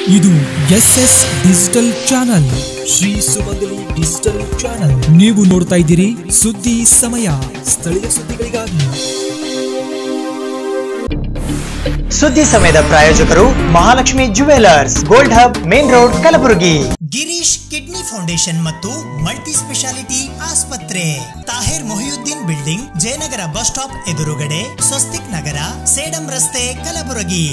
ಇದು S S digital channel Shri Sumangali digital channel ನೀವು ನೋಡ್ತಾ ಇದ್ದೀರಿ ಸುದ್ದಿ ಸಮಯ ಸ್ಥಳೀಯ ಸುದ್ದಿಗಳಿಗಾಗಿ ಸುದ್ದಿ ಸಮಯದ ಪ್ರಾಯೋಜಕರು Mahalakshmi jewellers gold hub main road Kalaburagi Girish kidney foundation ಮತ್ತು ಮಲ್ಟಿ ಸ್ಪೆಷಾಲಿಟಿ ಆಸ್ಪತ್ರೆ Tahir Mohiuddin building Jayanagar bus stop ಎದುರುಗಡೆ ಸ್ವಸ್ತಿಕ್ ನಗರ ಸೇಡಂ ರಸ್ತೆ ಕಲಬುರಗಿ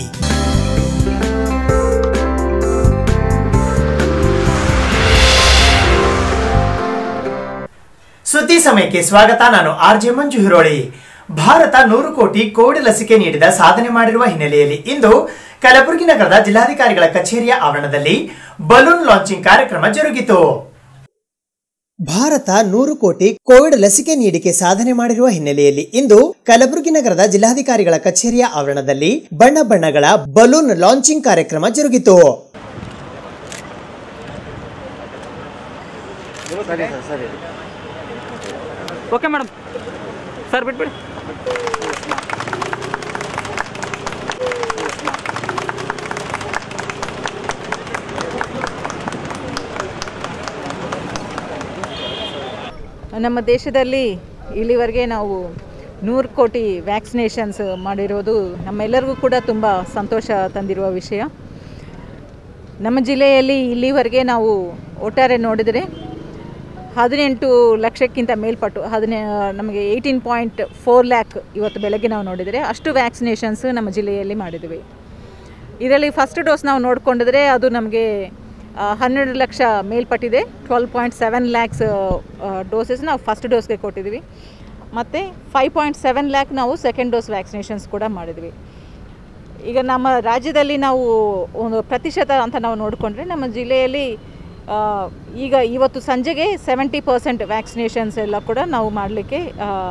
ಸುದ್ದಿ ಸಮಯಕ್ಕೆ ಸ್ವಾಗತ ನಾನು ಆರ್ ಜೆ ಮಂಜು ಹಿರೋಳಿ ಭಾರತ ನೂರು ಕೋಟಿ ಕೋವಿಡ್ ಲಸಿಕೆ ನೀಡಿದ ಸಾಧನೆ ಮಾಡಿರುವ ಹಿನ್ನೆಲೆಯಲ್ಲಿ ಇಂದು ಕಲಬುರಗಿ ನಗರದ ಜಿಲ್ಲಾಧಿಕಾರಿಗಳ ಕಚೇರಿಯ ಆವರಣದಲ್ಲಿ ಬಲೂನ್ ಲಾಂಚಿಂಗ್ ಕಾರ್ಯಕ್ರಮ ಜರುಗಿತು ಭಾರತ ನೂರು ಕೋಟಿ ಕೋವಿಡ್ ಲಸಿಕೆ ನೀಡಿಕೆ ಸಾಧನೆ ಮಾಡಿರುವ ಹಿನ್ನೆಲೆಯಲ್ಲಿ ಇಂದು ಕಲಬುರಗಿ ನಗರದ ಜಿಲ್ಲಾಧಿಕಾರಿಗಳ ಕಚೇರಿಯ ಆವರಣದಲ್ಲಿ ಬಣ್ಣ ಬಣ್ಣಗಳ ಬಲೂನ್ ಲಾಂಚಿಂಗ್ ಕಾರ್ಯಕ್ರಮ ಜರುಗಿತು ಓಕೆ ಮೇಡಮ್ ಸರ್ ಬಿಟ್ಬಿಡಿ ನಮ್ಮ ದೇಶದಲ್ಲಿ ಇಲ್ಲಿವರೆಗೆ ನಾವು ನೂರು ಕೋಟಿ ವ್ಯಾಕ್ಸಿನೇಷನ್ಸ್ ಮಾಡಿರೋದು ನಮ್ಮೆಲ್ಲರಿಗೂ ಕೂಡ ತುಂಬ ಸಂತೋಷ ತಂದಿರುವ ವಿಷಯ ನಮ್ಮ ಜಿಲ್ಲೆಯಲ್ಲಿ ಇಲ್ಲಿವರೆಗೆ ನಾವು ಒಟ್ಟಾರೆ ನೋಡಿದರೆ ಹದಿನೆಂಟು ಲಕ್ಷಕ್ಕಿಂತ ಮೇಲ್ಪಟ್ಟು ಹದಿನೇ ನಮಗೆ ಏಯ್ಟೀನ್ ಪಾಯಿಂಟ್ ಫೋರ್ ಲ್ಯಾಕ್ ಇವತ್ತು ಬೆಳಗ್ಗೆ ನಾವು ನೋಡಿದರೆ ಅಷ್ಟು ವ್ಯಾಕ್ಸಿನೇಷನ್ಸ್ ನಮ್ಮ ಜಿಲ್ಲೆಯಲ್ಲಿ ಮಾಡಿದ್ವಿ ಇದರಲ್ಲಿ ಫಸ್ಟ್ ಡೋಸ್ ನಾವು ನೋಡಿಕೊಂಡಿದ್ರೆ ಅದು ನಮಗೆ ಆ, ಹನ್ನೆರಡು ಲಕ್ಷ ಮೇಲ್ಪಟ್ಟಿದೆ twelve point seven lakhs doses ನಾವು ಫಸ್ಟ್ ಡೋಸ್ಗೆ ಕೊಟ್ಟಿದ್ವಿ ಮತ್ತು ಫೈವ್ ಪಾಯಿಂಟ್ ಸೆವೆನ್ ಲ್ಯಾಕ್ ನಾವು ಸೆಕೆಂಡ್ ಡೋಸ್ ವ್ಯಾಕ್ಸಿನೇಷನ್ಸ್ ಕೂಡ ಮಾಡಿದ್ವಿ ಈಗ ನಮ್ಮ ರಾಜ್ಯದಲ್ಲಿ ನಾವು ಒಂದು ಪ್ರತಿಶತ ಅಂತ ನಾವು ನೋಡಿಕೊಂಡ್ರೆ ನಮ್ಮ ಜಿಲ್ಲೆಯಲ್ಲಿ ಆ, ಈಗ ಇವತ್ತು ಸಂಜೆಗೆ ಸೆವೆಂಟಿ ಪರ್ಸೆಂಟ್ ವ್ಯಾಕ್ಸಿನೇಷನ್ಸ್ ಎಲ್ಲ ಕೂಡ ನಾವು ಮಾಡಲಿಕ್ಕೆ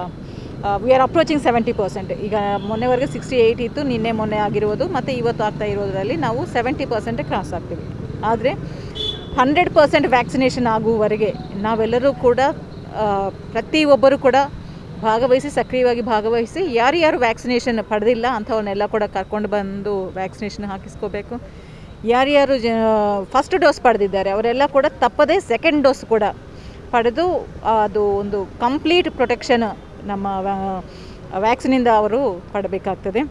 we are approaching seventy percent ಈಗ ಮೊನ್ನೆವರೆಗೆ ಸಿಕ್ಸ್ಟಿ ಏಯ್ಟ್ ಇತ್ತು ನಿನ್ನೆ ಮೊನ್ನೆ ಆಗಿರೋದು ಮತ್ತು ಇವತ್ತು ಆಗ್ತಾ ಇರೋದರಲ್ಲಿ ನಾವು ಸೆವೆಂಟಿ ಪರ್ಸೆಂಟ್ ಕ್ರಾಸ್ ಆಗ್ತೀವಿ ಆದರೆ ಹಂಡ್ರೆಡ್ ಪರ್ಸೆಂಟ್ ವ್ಯಾಕ್ಸಿನೇಷನ್ ಆಗುವವರೆಗೆ ನಾವೆಲ್ಲರೂ ಕೂಡ ಆ, ಪ್ರತಿಯೊಬ್ಬರು ಕೂಡ ಭಾಗವಹಿಸಿ ಸಕ್ರಿಯವಾಗಿ ಭಾಗವಹಿಸಿ ಯಾರ್ಯಾರು ವ್ಯಾಕ್ಸಿನೇಷನ್ ಪಡೆದಿಲ್ಲ ಅಂಥವನ್ನೆಲ್ಲ ಕೂಡ ಕರ್ಕೊಂಡು ಬಂದು ವ್ಯಾಕ್ಸಿನೇಷನ್ ಹಾಕಿಸ್ಕೋಬೇಕು ಯಾರ್ಯಾರು ಜ ಫಸ್ಟ್ ಡೋಸ್ ಪಡೆದಿದ್ದಾರೆ ಅವರೆಲ್ಲ ಕೂಡ ತಪ್ಪದೇ ಸೆಕೆಂಡ್ ಡೋಸ್ ಕೂಡ ಪಡೆದು ಅದು ಒಂದು ಕಂಪ್ಲೀಟ್ ಪ್ರೊಟೆಕ್ಷನ್ ನಮ್ಮ ವ್ಯಾಕ್ಸಿನಿಂದ ಅವರು ಪಡಬೇಕಾಗ್ತದೆ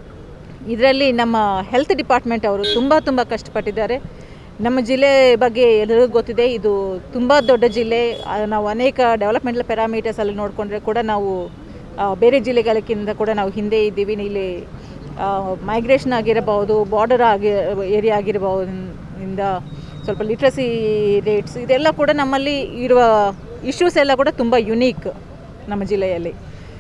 ಇದರಲ್ಲಿ ನಮ್ಮ ಹೆಲ್ತ್ ಡಿಪಾರ್ಟ್ಮೆಂಟ್ ಅವರು ತುಂಬ ತುಂಬ ಕಷ್ಟಪಟ್ಟಿದ್ದಾರೆ ನಮ್ಮ ಜಿಲ್ಲೆ ಬಗ್ಗೆ ಎಲ್ಲರಿಗೂ ಗೊತ್ತಿದೆ ಇದು ತುಂಬ ದೊಡ್ಡ ಜಿಲ್ಲೆ ಆ, ನಾವು ಅನೇಕ ಡೆವಲಪ್ಮೆಂಟಲ್ ಪ್ಯಾರಾಮೀಟರ್ಸಲ್ಲಿ ನೋಡಿಕೊಂಡ್ರೆ ಕೂಡ ನಾವು ಆ, ಬೇರೆ ಜಿಲ್ಲೆಗಳಕ್ಕಿಂತ ಕೂಡ ನಾವು ಹಿಂದೆ ಇದ್ದೀವಿ ಇಲ್ಲಿ ಮೈಗ್ರೇಷನ್ ಆಗಿರಬಹುದು ಬಾರ್ಡರ್ ಆಗಿ ಏರಿಯಾ ಆಗಿರಬಹುದು ಇಂದ ಸ್ವಲ್ಪ ಲಿಟ್ರಸಿ ರೇಟ್ಸ್ ಇದೆಲ್ಲ ಕೂಡ ನಮ್ಮಲ್ಲಿ ಇರುವ ಇಶ್ಯೂಸ್ ಎಲ್ಲ ಕೂಡ ತುಂಬ ಯುನೀಕ್ ನಮ್ಮ ಜಿಲ್ಲೆಯಲ್ಲಿ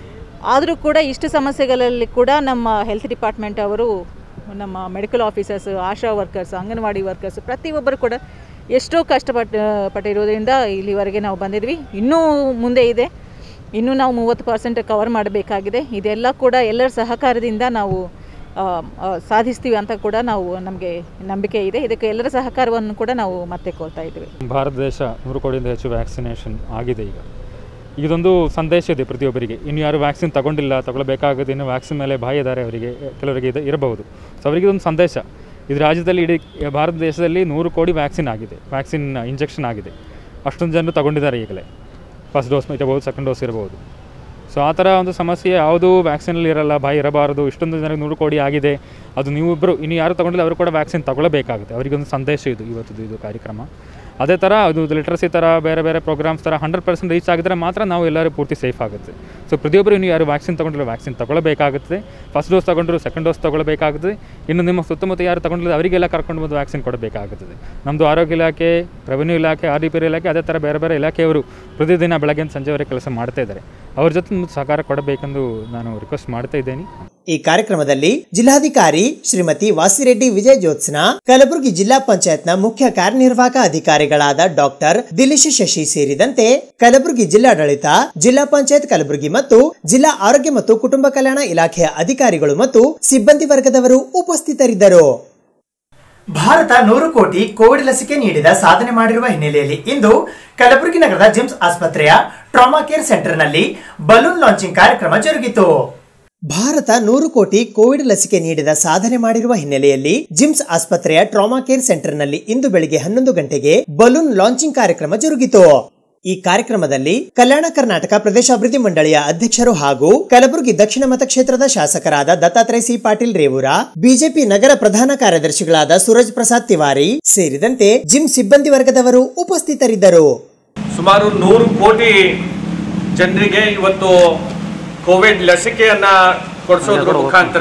ಆದರೂ ಕೂಡ ಇಷ್ಟು ಸಮಸ್ಯೆಗಳಲ್ಲಿ ಕೂಡ ನಮ್ಮ ಹೆಲ್ತ್ ಡಿಪಾರ್ಟ್ಮೆಂಟ್ ಅವರು ನಮ್ಮ medical officers Asha workers Anganwadi workers ಪ್ರತಿಯೊಬ್ಬರು ಕೂಡ ಎಷ್ಟೋ ಕಷ್ಟಪಟ್ಟು ಪಟ್ಟಿರೋದ್ರಿಂದ ಇಲ್ಲಿವರೆಗೆ ನಾವು ಬಂದಿದ್ವಿ ಇನ್ನೂ ಮುಂದೆ ಇದೆ ಇನ್ನೂ ನಾವು ಮೂವತ್ತು ಪರ್ಸೆಂಟ್ ಕವರ್ ಮಾಡಬೇಕಾಗಿದೆ ಇದೆಲ್ಲ ಕೂಡ ಎಲ್ಲರ ಸಹಕಾರದಿಂದ ನಾವು ಆ, ಆ, ಸಾಧಿಸ್ತೀವಿ ಅಂತ ಕೂಡ ನಾವು ನಮಗೆ ನಂಬಿಕೆ ಇದೆ ಇದಕ್ಕೆ ಎಲ್ಲರ ಸಹಕಾರವನ್ನು ಕೂಡ ನಾವು ಮತ್ತೆ ಕೋರ್ತಾ ಇದ್ದೀವಿ ಭಾರತ ದೇಶ ನೂರು ಕೋಟಿಯಿಂದ ಹೆಚ್ಚು ವ್ಯಾಕ್ಸಿನೇಷನ್ ಆಗಿದೆ ಈಗ ಇದೊಂದು ಸಂದೇಶ ಇದೆ ಪ್ರತಿಯೊಬ್ಬರಿಗೆ ಇನ್ನು ಯಾರು ವ್ಯಾಕ್ಸಿನ್ ತಗೊಂಡಿಲ್ಲ ತಗೊಳ್ಬೇಕಾಗುತ್ತೆ ಇನ್ನು ವ್ಯಾಕ್ಸಿನ್ ಮೇಲೆ ಬಾಯಿ ಇದ್ದಾರೆ ಅವರಿಗೆ ಕೆಲವರಿಗೆ ಇದು ಇರಬಹುದು ಸೊ ಅವರಿಗೆ ಇದೊಂದು ಸಂದೇಶ ಇದು ರಾಜ್ಯದಲ್ಲಿ ಇಡೀ ಭಾರತ ದೇಶದಲ್ಲಿ ನೂರು ಕೋಟಿ ವ್ಯಾಕ್ಸಿನ್ ಆಗಿದೆ ವ್ಯಾಕ್ಸಿನ್ ಇಂಜೆಕ್ಷನ್ ಆಗಿದೆ ಅಷ್ಟೊಂದು ಜನರು ತಗೊಂಡಿದ್ದಾರೆ ಈಗಲೇ ಫಸ್ಟ್ ಡೋಸ್ ಇರಬಹುದು ಸೆಕೆಂಡ್ ಡೋಸ್ ಇರಬಹುದು ಸೊ ಆ ಥರ ಒಂದು ಸಮಸ್ಯೆ ಯಾವುದು ವ್ಯಾಕ್ಸಿನಲ್ಲಿ ಇರಲ್ಲ ಬಾಯಿ ಇರಬಾರದು ಇಷ್ಟೊಂದು ಜನರಿಗೆ ನೂರು ಕೋಟಿ ಆಗಿದೆ ಅದು ನೀವಿಬ್ಬರು ಇನ್ನು ಯಾರು ತಗೊಂಡಿಲ್ಲ ಅವರು ಕೂಡ ವ್ಯಾಕ್ಸಿನ್ ತಗೊಳ್ಳಬೇಕಾಗುತ್ತೆ ಅವರಿಗೊಂದು ಸಂದೇಶ ಇದು ಇವತ್ತು ಇದು ಕಾರ್ಯಕ್ರಮ ಅದೇ ಥರ ಅದು ಲಿಟ್ರಸಿ ಥರ ಬೇರೆ ಬೇರೆ ಪ್ರೋಗ್ರಾಮ್ಸ್ ಥರ ಹಂಡ್ರೆಡ್ ಪರ್ಸೆಂಟ್ ರೀಚ್ ಆಗಿದ್ರೆ ಮಾತ್ರ ನಾವು ಎಲ್ಲರೂ ಪೂರ್ತಿ ಸೇಫ್ ಆಗುತ್ತೆ ಸೊ ಪ್ರತಿಯೊಬ್ಬರು ಇನ್ನು ಯಾರು ವ್ಯಾಕ್ಸಿನ್ ತಗೊಂಡಿಲ್ಲ ವ್ಯಾಕ್ಸಿನ್ ತಗೊಳ್ಳಬೇಕಾಗುತ್ತೆ ಫಸ್ಟ್ ಡೋಸ್ ತಗೊಂಡ್ರು ಸೆಕೆಂಡ್ ಡೋಸ್ ತಗೊಳ್ಳಬೇಕಾಗುತ್ತದೆ ಇನ್ನು ನಿಮ್ಮ ಸುತ್ತಮುತ್ತ ಯಾರು ತಗೊಂಡಿಲ್ಲ ಅವರಿಗೆಲ್ಲ ಕರ್ಕೊಂಡು ಬಂದು ವ್ಯಾಕ್ಸಿನ್ ಕೊಡಬೇಕಾಗುತ್ತದೆ ನಮ್ಮದು ಆರೋಗ್ಯ ಇಲಾಖೆ ರೆವೆನ್ಯೂ ಇಲಾಖೆ ಆರ್ ಡಿ ಪಿ ಇಲಾಖೆ ಅದೇ ಥರ ಬೇರೆ ಬೇರೆ ಇಲಾಖೆಯವರು ಪ್ರತಿದಿನ ಬೆಳಗ್ಗೆ ಸಂಜೆವರೆಗೆ ಕೆಲಸ ಮಾಡ್ತಾ ಇದ್ದಾರೆ ಅವ್ರ ಜೊತೆ ಒಂದು ಸಹಕಾರ ಕೊಡಬೇಕೆಂದು ನಾನು ರಿಕ್ವೆಸ್ಟ್ ಮಾಡ್ತಾ ಇದ್ದೇನೆ ಈ ಕಾರ್ಯಕ್ರಮದಲ್ಲಿ ಜಿಲ್ಲಾಧಿಕಾರಿ ಶ್ರೀಮತಿ ವಾಸಿರೆಡ್ಡಿ ವಿಜಯ್ ಜ್ಯೋತ್ಸ್ನಾ ಕಲಬುರಗಿ ಜಿಲ್ಲಾ ಪಂಚಾಯತ್ನ ಮುಖ್ಯ ಕಾರ್ಯನಿರ್ವಾಹಕ ಅಧಿಕಾರಿಗಳಾದ ಡಾಕ್ಟರ್ ದಿಲೀಶ್ ಶಶಿ ಸೇರಿದಂತೆ ಕಲಬುರಗಿ ಜಿಲ್ಲಾಡಳಿತ ಜಿಲ್ಲಾ ಪಂಚಾಯತ್ ಕಲಬುರಗಿ ಮತ್ತು ಜಿಲ್ಲಾ ಆರೋಗ್ಯ ಮತ್ತು ಕುಟುಂಬ ಕಲ್ಯಾಣ ಇಲಾಖೆಯ ಅಧಿಕಾರಿಗಳು ಮತ್ತು ಸಿಬ್ಬಂದಿ ವರ್ಗದವರು ಉಪಸ್ಥಿತರಿದ್ದರು ಭಾರತ ನೂರು ಕೋಟಿ ಕೋವಿಡ್ ಲಸಿಕೆ ನೀಡಿದ ಸಾಧನೆ ಮಾಡಿರುವ ಹಿನ್ನೆಲೆಯಲ್ಲಿ ಇಂದು ಕಲಬುರಗಿ ನಗರದ ಜಿಮ್ಸ್ ಆಸ್ಪತ್ರೆಯ ಟ್ರಾಮಾ ಕೇರ್ ಸೆಂಟರ್ನಲ್ಲಿ ಬಲೂನ್ ಲಾಂಚಿಂಗ್ ಕಾರ್ಯಕ್ರಮ ಜರುಗಿತು ಭಾರತ ನೂರು ಕೋಟಿ ಕೋವಿಡ್ ಲಸಿಕೆ ನೀಡಿದ ಸಾಧನೆ ಮಾಡಿರುವ ಹಿನ್ನೆಲೆಯಲ್ಲಿ ಜಿಮ್ಸ್ ಆಸ್ಪತ್ರೆಯ ಟ್ರಾಮಾ ಕೇರ್ ಸೆಂಟರ್ನಲ್ಲಿ ಇಂದು ಬೆಳಿಗ್ಗೆ ಹನ್ನೊಂದು ಗಂಟೆಗೆ ಬಲೂನ್ ಲಾಂಚಿಂಗ್ ಕಾರ್ಯಕ್ರಮ ಜರುಗಿತು ಈ ಕಾರ್ಯಕ್ರಮದಲ್ಲಿ ಕಲ್ಯಾಣ ಕರ್ನಾಟಕ ಪ್ರದೇಶಾಭಿವೃದ್ಧಿ ಮಂಡಳಿಯ ಅಧ್ಯಕ್ಷರು ಹಾಗೂ ಕಲಬುರಗಿ ದಕ್ಷಿಣ ಮತಕ್ಷೇತ್ರದ ಶಾಸಕರಾದ ದತ್ತಾತ್ರೇಯ ಸಿ ಪಾಟೀಲ್ ರೇವೂರ ಬಿಜೆಪಿ ನಗರ ಪ್ರಧಾನ ಕಾರ್ಯದರ್ಶಿಗಳಾದ ಸೂರಜ್ ಪ್ರಸಾದ್ ತಿವಾರಿ ಸೇರಿದಂತೆ ಜಿಮ್ ಸಿಬ್ಬಂದಿ ವರ್ಗದವರು ಉಪಸ್ಥಿತರಿದ್ದರು ಸುಮಾರು ನೂರು ಕೋಟಿ ಜನರಿಗೆ ಇವತ್ತು ಕೋವಿಡ್ ಲಸಿಕೆಯನ್ನ ಕೊಡಿಸೋದ್ರ ಮುಖಾಂತರ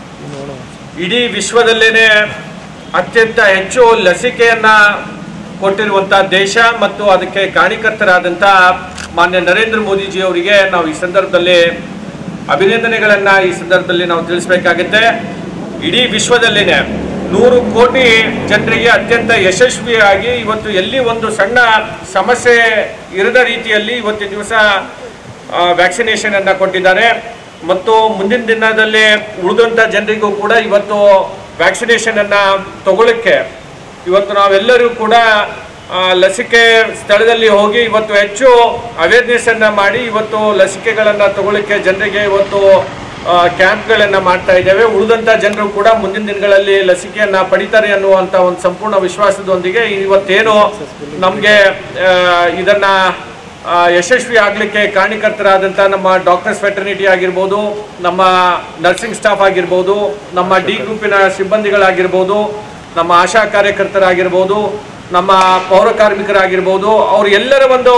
ಇಡೀ ವಿಶ್ವದಲ್ಲೇನೆ ಅತ್ಯಂತ ಹೆಚ್ಚು ಲಸಿಕೆಯನ್ನ ಕೊಟ್ಟಿರುವಂತ ದೇಶ ಮತ್ತು ಅದಕ್ಕೆ ಕಾರಣೀಕರ್ತರಾದಂಥ ಮಾನ್ಯ ನರೇಂದ್ರ ಮೋದಿಜಿ ಅವರಿಗೆ ನಾವು ಈ ಸಂದರ್ಭದಲ್ಲಿ ಅಭಿನಂದನೆಗಳನ್ನ ಈ ಸಂದರ್ಭದಲ್ಲಿ ನಾವು ತಿಳಿಸಬೇಕಾಗುತ್ತೆ ಇಡೀ ವಿಶ್ವದಲ್ಲಿನೇ ನೂರು ಕೋಟಿ ಜನರಿಗೆ ಅತ್ಯಂತ ಯಶಸ್ವಿಯಾಗಿ ಇವತ್ತು ಎಲ್ಲಿ ಒಂದು ಸಣ್ಣ ಸಮಸ್ಯೆ ಇರದ ರೀತಿಯಲ್ಲಿ ಇವತ್ತಿನ ದಿವಸ ವ್ಯಾಕ್ಸಿನೇಷನ್ ಅನ್ನ ಕೊಟ್ಟಿದ್ದಾರೆ ಮತ್ತು ಮುಂದಿನ ದಿನದಲ್ಲಿ ಉಳಿದಂಥ ಜನರಿಗೂ ಕೂಡ ಇವತ್ತು ವ್ಯಾಕ್ಸಿನೇಷನ್ ಅನ್ನ ತಗೊಳ್ಳಿಕ್ಕೆ ಇವತ್ತು ನಾವೆಲ್ಲರೂ ಕೂಡ ಆ, ಲಸಿಕೆ ಸ್ಥಳದಲ್ಲಿ ಹೋಗಿ ಇವತ್ತು ಹೆಚ್ಚು ಅವೇರ್ನೆಸ್ ಅನ್ನ ಮಾಡಿ ಇವತ್ತು ಲಸಿಕೆಗಳನ್ನ ತಗೊಳ್ಳಿಕ್ಕೆ ಜನರಿಗೆ ಇವತ್ತು ಕ್ಯಾಂಪ್ಗಳನ್ನು ಮಾಡ್ತಾ ಇದ್ದೇವೆ ಉಳಿದಂಥ ಜನರು ಕೂಡ ಮುಂದಿನ ದಿನಗಳಲ್ಲಿ ಲಸಿಕೆಯನ್ನ ಪಡಿತಾರೆ ಅನ್ನುವಂಥ ಒಂದು ಸಂಪೂರ್ಣ ವಿಶ್ವಾಸದೊಂದಿಗೆ ಇವತ್ತೇನು ನಮಗೆ ಇದನ್ನ ಆ, ಯಶಸ್ವಿ ಆಗಲಿಕ್ಕೆ ಕಾರಣೀಕರ್ತರಾದಂಥ ನಮ್ಮ ಡಾಕ್ಟರ್ಸ್ ವೆಟರ್ನಿಟಿ ಆಗಿರ್ಬೋದು ನಮ್ಮ ನರ್ಸಿಂಗ್ ಸ್ಟಾಫ್ ಆಗಿರ್ಬೋದು ನಮ್ಮ ಡಿ ಗ್ರೂಪಿನ ಸಿಬ್ಬಂದಿಗಳಾಗಿರ್ಬೋದು ನಮ್ಮ ಆಶಾ ಕಾರ್ಯಕರ್ತರಾಗಿರ್ಬೋದು ನಮ್ಮ ಪೌರ ಕಾರ್ಮಿಕರಾಗಿರ್ಬೋದು ಅವ್ರ ಎಲ್ಲರ ಒಂದು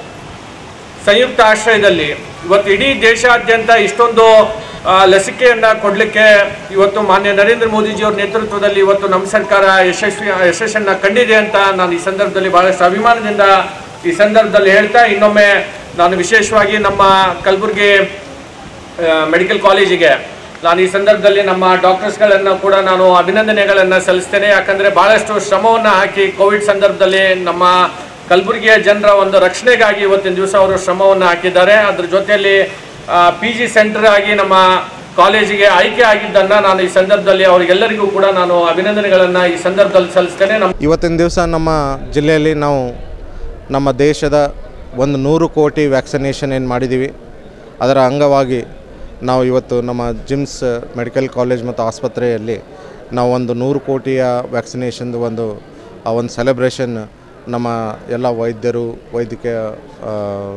ಸಂಯುಕ್ತ ಆಶ್ರಯದಲ್ಲಿ ಇವತ್ತು ಇಡೀ ದೇಶಾದ್ಯಂತ ಇಷ್ಟೊಂದು ಆ, ಲಸಿಕೆಯನ್ನ ಕೊಡಲಿಕ್ಕೆ ಇವತ್ತು ಮಾನ್ಯ ನರೇಂದ್ರ ಮೋದಿಜಿಯವರ ನೇತೃತ್ವದಲ್ಲಿ ಇವತ್ತು ನಮ್ಮ ಸರ್ಕಾರ ಯಶಸ್ವಿ ಯಶಸ್ಸನ್ನ ಕಂಡಿದೆ ಅಂತ ನಾನು ಈ ಸಂದರ್ಭದಲ್ಲಿ ಬಹಳಷ್ಟು ಅಭಿಮಾನದಿಂದ ಈ ಸಂದರ್ಭದಲ್ಲಿ ಹೇಳ್ತಾ ಇನ್ನೊಮ್ಮೆ ನಾನು ವಿಶೇಷವಾಗಿ ನಮ್ಮ ಕಲಬುರಗಿ ಮೆಡಿಕಲ್ ಕಾಲೇಜಿಗೆ ನಾನು ಈ ಸಂದರ್ಭದಲ್ಲಿ ನಮ್ಮ ಡಾಕ್ಟರ್ಸ್ಗಳನ್ನು ಕೂಡ ನಾನು ಅಭಿನಂದನೆಗಳನ್ನು ಸಲ್ಲಿಸ್ತೇನೆ ಯಾಕಂದರೆ ಭಾಳಷ್ಟು ಶ್ರಮವನ್ನು ಹಾಕಿ ಕೋವಿಡ್ ಸಂದರ್ಭದಲ್ಲಿ ನಮ್ಮ ಕಲಬುರಗಿಯ ಜನರ ಒಂದು ರಕ್ಷಣೆಗಾಗಿ ಇವತ್ತಿನ ದಿವಸ ಅವರು ಶ್ರಮವನ್ನು ಹಾಕಿದ್ದಾರೆ ಅದ್ರ ಜೊತೆಯಲ್ಲಿ ಪಿ ಜಿ ಸೆಂಟರ್ ಆಗಿ ನಮ್ಮ ಕಾಲೇಜಿಗೆ ಆಯ್ಕೆ ಆಗಿದ್ದನ್ನು ನಾನು ಈ ಸಂದರ್ಭದಲ್ಲಿ ಅವರಿಗೆಲ್ಲರಿಗೂ ಕೂಡ ನಾನು ಅಭಿನಂದನೆಗಳನ್ನು ಈ ಸಂದರ್ಭದಲ್ಲಿ ಸಲ್ಲಿಸ್ತೇನೆ ನಮ್ಮ ಇವತ್ತಿನ ದಿವಸ ನಮ್ಮ ಜಿಲ್ಲೆಯಲ್ಲಿ ನಾವು ನಮ್ಮ ದೇಶದ ಒಂದು ನೂರು ಕೋಟಿ ವ್ಯಾಕ್ಸಿನೇಷನ್ ಏನು ಮಾಡಿದ್ದೀವಿ ಅದರ ಅಂಗವಾಗಿ ನಾವು ಇವತ್ತು ನಮ್ಮ ಜಿಮ್ಸ್ ಮೆಡಿಕಲ್ ಕಾಲೇಜ್ ಮತ್ತು ಆಸ್ಪತ್ರೆಯಲ್ಲಿ ನಾವು ಒಂದು ನೂರು ಕೋಟಿಯ ವ್ಯಾಕ್ಸಿನೇಷನ್ದು ಒಂದು ಆ ಒಂದು ಸೆಲೆಬ್ರೇಷನ್ ನಮ್ಮ ಎಲ್ಲ ವೈದ್ಯರು ವೈದ್ಯಕೀಯ ಆ,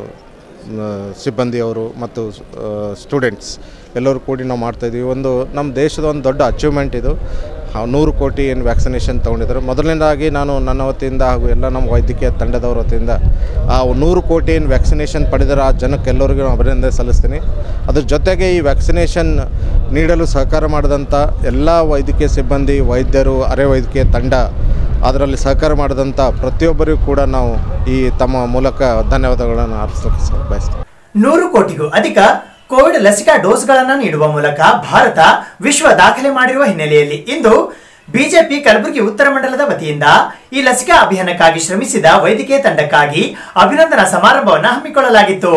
ಮ, ಸಿಬ್ಬಂದಿಯವರು ಮತ್ತು ಸ್ಟೂಡೆಂಟ್ಸ್ ಎಲ್ಲರೂ ಕೂಡಿ ನಾವು ಮಾಡ್ತಾಯಿದ್ದೀವಿ ಒಂದು ನಮ್ಮ ದೇಶದ ಒಂದು ದೊಡ್ಡ ಅಚೀವ್ಮೆಂಟ್ ಇದು ಆ ನೂರು ಕೋಟಿ ಏನು ವ್ಯಾಕ್ಸಿನೇಷನ್ ತೊಗೊಂಡಿದ್ದಾರೆ ಮೊದಲನೇದಾಗಿ ನಾನು ನನ್ನ ವತಿಯಿಂದ ಹಾಗೂ ಎಲ್ಲ ನಮ್ಮ ವೈದ್ಯಕೀಯ ತಂಡದವರ ವತಿಯಿಂದ ಆ ನೂರು ಕೋಟಿ ಏನು ವ್ಯಾಕ್ಸಿನೇಷನ್ ಪಡೆದರೆ ಆ ಜನಕ್ಕೆ ಎಲ್ಲರಿಗೂ ನಾನು ಅಭಿನಂದನೆ ಸಲ್ಲಿಸ್ತೀನಿ ಅದ್ರ ಜೊತೆಗೆ ಈ ವ್ಯಾಕ್ಸಿನೇಷನ್ ನೀಡಲು ಸಹಕಾರ ಮಾಡಿದಂಥ ಎಲ್ಲ ವೈದ್ಯಕೀಯ ಸಿಬ್ಬಂದಿ ವೈದ್ಯರು ಅರೆ ವೈದ್ಯಕೀಯ ತಂಡ ಅದರಲ್ಲಿ ಸಹಕಾರ ಮಾಡಿದಂಥ ಪ್ರತಿಯೊಬ್ಬರಿಗೂ ಕೂಡ ನಾವು ಈ ತಮ್ಮ ಮೂಲಕ ಧನ್ಯವಾದಗಳನ್ನು ಅರ್ಪಿಸಲಿಕ್ಕೆ ಬಯಸ್ತೀವಿ ನೂರು ಕೋಟಿಗೂ ಅಧಿಕ ಕೋವಿಡ್ ಲಸಿಕಾ ಡೋಸ್ಗಳನ್ನು ನೀಡುವ ಮೂಲಕ ಭಾರತ ವಿಶ್ವ ದಾಖಲೆ ಮಾಡಿರುವ ಹಿನ್ನೆಲೆಯಲ್ಲಿ ಇಂದು ಬಿಜೆಪಿ ಕಲಬುರಗಿ ಉತ್ತರ ಮಂಡಲದ ವತಿಯಿಂದ ಈ ಲಸಿಕಾ ಅಭಿಯಾನಕ್ಕಾಗಿ ಶ್ರಮಿಸಿದ ವೈದ್ಯಕೀಯ ತಂಡಕ್ಕಾಗಿ ಅಭಿನಂದನಾ ಸಮಾರಂಭವನ್ನು ಹಮ್ಮಿಕೊಳ್ಳಲಾಗಿತ್ತು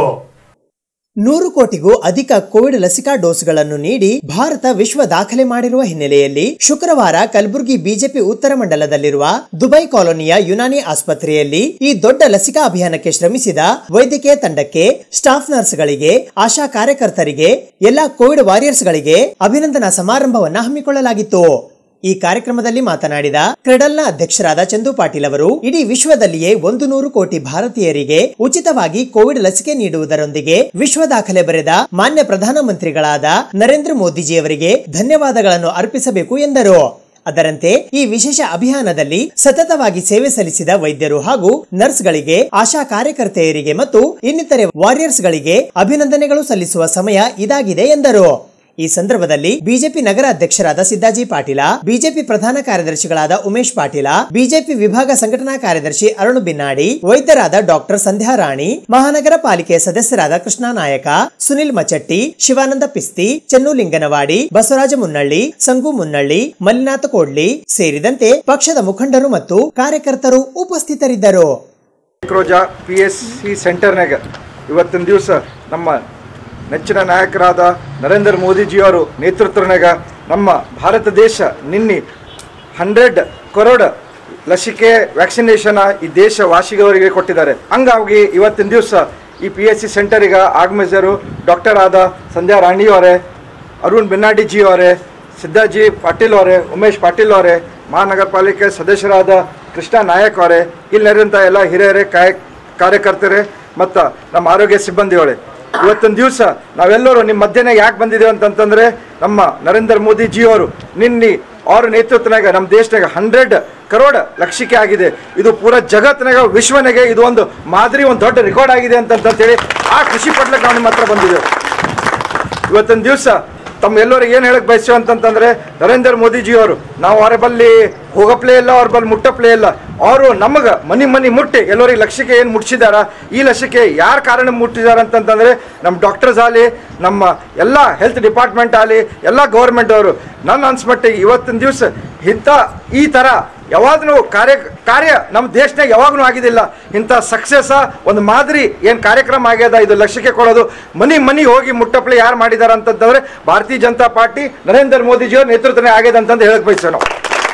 ನೂರು ಕೋಟಿಗೂ ಅಧಿಕ ಕೋವಿಡ್ ಲಸಿಕಾ ಡೋಸ್ಗಳನ್ನು ನೀಡಿ ಭಾರತ ವಿಶ್ವ ದಾಖಲೆ ಮಾಡಿರುವ ಹಿನ್ನೆಲೆಯಲ್ಲಿ ಶುಕ್ರವಾರ ಕಲಬುರಗಿ ಬಿಜೆಪಿ ಉತ್ತರ ಮಂಡಲದಲ್ಲಿರುವ ದುಬೈ ಕಾಲೋನಿಯ ಯುನಾನಿ ಆಸ್ಪತ್ರೆಯಲ್ಲಿ ಈ ದೊಡ್ಡ ಲಸಿಕಾ ಅಭಿಯಾನಕ್ಕೆ ಶ್ರಮಿಸಿದ ವೈದ್ಯಕೀಯ ತಂಡಕ್ಕೆ ಸ್ಟಾಫ್ ನರ್ಸ್ಗಳಿಗೆ ಆಶಾ ಕಾರ್ಯಕರ್ತರಿಗೆ ಎಲ್ಲಾ ಕೋವಿಡ್ ವಾರಿಯರ್ಸ್ಗಳಿಗೆ ಅಭಿನಂದನಾ ಸಮಾರಂಭವನ್ನ ಹಮ್ಮಿಕೊಳ್ಳಲಾಗಿತ್ತು ಈ ಕಾರ್ಯಕ್ರಮದಲ್ಲಿ ಮಾತನಾಡಿದ ಕ್ರೆಡಲ್ನ ಅಧ್ಯಕ್ಷರಾದ ಚಂದು ಪಾಟೀಲ್ ಅವರು ಇಡೀ ವಿಶ್ವದಲ್ಲಿಯೇ ಒಂದು ನೂರು ಕೋಟಿ ಭಾರತೀಯರಿಗೆ ಉಚಿತವಾಗಿ ಕೋವಿಡ್ ಲಸಿಕೆ ನೀಡುವುದರೊಂದಿಗೆ ವಿಶ್ವ ದಾಖಲೆ ಬರೆದ ಮಾನ್ಯ ಪ್ರಧಾನಮಂತ್ರಿಗಳಾದ ನರೇಂದ್ರ ಮೋದಿಜಿಯವರಿಗೆ ಧನ್ಯವಾದಗಳನ್ನು ಅರ್ಪಿಸಬೇಕು ಎಂದರು ಅದರಂತೆ ಈ ವಿಶೇಷ ಅಭಿಯಾನದಲ್ಲಿ ಸತತವಾಗಿ ಸೇವೆ ಸಲ್ಲಿಸಿದ ವೈದ್ಯರು ಹಾಗೂ ನರ್ಸ್ಗಳಿಗೆ ಆಶಾ ಕಾರ್ಯಕರ್ತೆಯರಿಗೆ ಮತ್ತು ಇನ್ನಿತರೆ ವಾರಿಯರ್ಸ್ಗಳಿಗೆ ಅಭಿನಂದನೆಗಳು ಸಲ್ಲಿಸುವ ಸಮಯ ಇದಾಗಿದೆ ಎಂದರು ಈ ಸಂದರ್ಭದಲ್ಲಿ ಬಿಜೆಪಿ ನಗರ ಅಧ್ಯಕ್ಷರಾದ ಸಿದ್ದಾಜಿ ಪಾಟೀಲ ಬಿಜೆಪಿ ಪ್ರಧಾನ ಕಾರ್ಯದರ್ಶಿಗಳಾದ ಉಮೇಶ್ ಪಾಟೀಲ ಬಿಜೆಪಿ ವಿಭಾಗ ಸಂಘಟನಾ ಕಾರ್ಯದರ್ಶಿ ಅರುಣ್ ಬಿನ್ನಾಡಿ ವೈದ್ಯರಾದ ಡಾಕ್ಟರ್ ಸಂಧ್ಯಾ ರಾಣಿ ಮಹಾನಗರ ಪಾಲಿಕೆಯ ಸದಸ್ಯರಾದ ಕೃಷ್ಣ ನಾಯಕ ಸುನಿಲ್ ಮಚಟ್ಟಿ ಶಿವಾನಂದ ಪಿಸ್ತಿ ಚೆನ್ನು ಲಿಂಗನವಾಡಿ ಬಸವರಾಜ ಮುನ್ನಳ್ಳಿ ಸಂಗು ಮುನ್ನಳ್ಳಿ ಮಲ್ಲಿನಾಥ ಕೋಡ್ಲಿ ಸೇರಿದಂತೆ ಪಕ್ಷದ ಮುಖಂಡರು ಮತ್ತು ಕಾರ್ಯಕರ್ತರು ಉಪಸ್ಥಿತರಿದ್ದರು ಕ್ರೋಜ ಪಿ ಎಸ್ ಸಿ ಸೆಂಟರ್ನಾಗ ಇವತ್ತಿನ ದಿವಸ ನಮ್ಮ ನೆಚ್ಚಿನ ನಾಯಕರಾದ ನರೇಂದ್ರ ಮೋದಿಜಿಯವರು ನೇತೃತ್ವನಾಗ ನಮ್ಮ ಭಾರತ ದೇಶ ನಿನ್ನೆ ಹಂಡ್ರೆಡ್ ಕರೋಡ್ ಲಸಿಕೆ ವ್ಯಾಕ್ಸಿನೇಷನ್ ಈ ದೇಶ ವಾಸಿಗಳವರಿಗೆ ಕೊಟ್ಟಿದ್ದಾರೆ ಹಂಗಾಗಿ ಇವತ್ತಿನ ದಿವಸ ಈ ಪಿ ಎಸ್ ಸಿ ಸೆಂಟರಿಗೆ ಆಗಮಿಸಿದರು ಡಾಕ್ಟರ್ ಆದ ಸಂಧ್ಯಾ ರಾಣಿಯವರೇ ಅರುಣ್ ಬೆನ್ನಾಡಿ ಜಿ ಅವರೇ ಸಿದ್ದಾಜಿ ಪಾಟೀಲ್ ಅವರೇ ಉಮೇಶ್ ಪಾಟೀಲ್ ಅವರೇ ಮಹಾನಗರ ಪಾಲಿಕೆ ಸದಸ್ಯರಾದ ಕೃಷ್ಣ ನಾಯಕ್ ಅವರೇ ಇಲ್ಲಿ ನೆರೆದಂಥ ಎಲ್ಲ ಹಿರಿಯರೇ ಕಾಯ ಕಾರ್ಯಕರ್ತರೇ ಮತ್ತು ನಮ್ಮ ಆರೋಗ್ಯ ಸಿಬ್ಬಂದಿಯವರೇ ಇವತ್ತಿನ ದಿವಸ ನಾವೆಲ್ಲರೂ ನಿಮ್ಮ ಮಧ್ಯೆ ಯಾಕೆ ಬಂದಿದ್ದೇವೆ ಅಂತಂತಂದ್ರೆ ನಮ್ಮ ನರೇಂದ್ರ ಮೋದಿ ಜಿ ಅವರು ನಿನ್ನೆ ಅವ್ರ ನೇತೃತ್ವನಾಗ ನಮ್ಮ ದೇಶನಾಗ ಹಂಡ್ರೆಡ್ ಕರೋಡ್ ಲಕ್ಷಿಕೆ ಆಗಿದೆ ಇದು ಪೂರ ಜಗತ್ತಿನಾಗ ವಿಶ್ವನಾಗೆ ಇದು ಒಂದು ಮಾದರಿ ಒಂದು ದೊಡ್ಡ ರೆಕಾರ್ಡ್ ಆಗಿದೆ ಅಂತಂತೇಳಿ ಆ ಖುಷಿ ಪಡ್ಲಿಕ್ಕೆ ನಾವು ನಿಮ್ಮ ಹತ್ರ ಬಂದಿದ್ದೇವೆ ಇವತ್ತಿನ ದಿವಸ ತಮ್ಮ ಎಲ್ಲರಿಗೆ ಏನು ಹೇಳಕ್ ಬಯಸ್ತೇವೆ ಅಂತಂತಂದ್ರೆ ನರೇಂದ್ರ ಮೋದಿಜಿ ಅವರು ನಾವು ಅವರ ಬಲ್ಲಿ ಹೋಗಪ್ಲೇ ಇಲ್ಲ ಅವ್ರ ಬಲ್ಲಿ ಮುಟ್ಟಪ್ಲೇ ಇಲ್ಲ ಅವರು ನಮಗೆ ಮನಿ ಮನಿ ಮುಟ್ಟಿ ಎಲ್ಲರಿಗೆ ಲಸಿಕೆ ಏನು ಮುಟ್ಟಿಸಿದಾರ ಈ ಲಸಿಕೆ ಯಾರ ಕಾರಣ ಮುಟ್ಟಿದಾರ ಅಂತಂತಂದ್ರೆ ನಮ್ಮ ಡಾಕ್ಟರ್ಸ್ ಆಗಲಿ ನಮ್ಮ ಎಲ್ಲ ಹೆಲ್ತ್ ಡಿಪಾರ್ಟ್ಮೆಂಟ್ ಆಗಲಿ ಎಲ್ಲ ಗೌರ್ಮೆಂಟ್ ಅವರು ನನ್ನ ಅನ್ಸ್ಮಟ್ಟಿಗೆ ಇವತ್ತಿನ ದಿವಸ ಇಂಥ ಈ ಥರ ಯಾವಾಗಲೂ ಕಾರ್ಯ ಕಾರ್ಯ ನಮ್ಮ ದೇಶನಾಗ ಯಾವಾಗಲೂ ಆಗಿದ್ದಿಲ್ಲ ಇಂಥ ಸಕ್ಸಸ್ ಒಂದು ಮಾದರಿ ಏನು ಕಾರ್ಯಕ್ರಮ ಆಗ್ಯದ ಇದು ಲಕ್ಷಕ್ಕೆ ಕೊಡೋದು ಮನಿ ಮನಿ ಹೋಗಿ ಮುಟ್ಟಪ್ಲೆ ಯಾರು ಮಾಡಿದಾರ ಅಂತಂತಂದ್ರೆ ಭಾರತೀಯ ಜನತಾ ಪಾರ್ಟಿ ನರೇಂದ್ರ ಮೋದಿಜಿಯವ್ರ ನೇತೃತ್ವನೇ ಆಗ್ಯದ ಅಂತಂದು ಹೇಳಕ್ ಬಯಸ್ತೇವೆ ನಾವು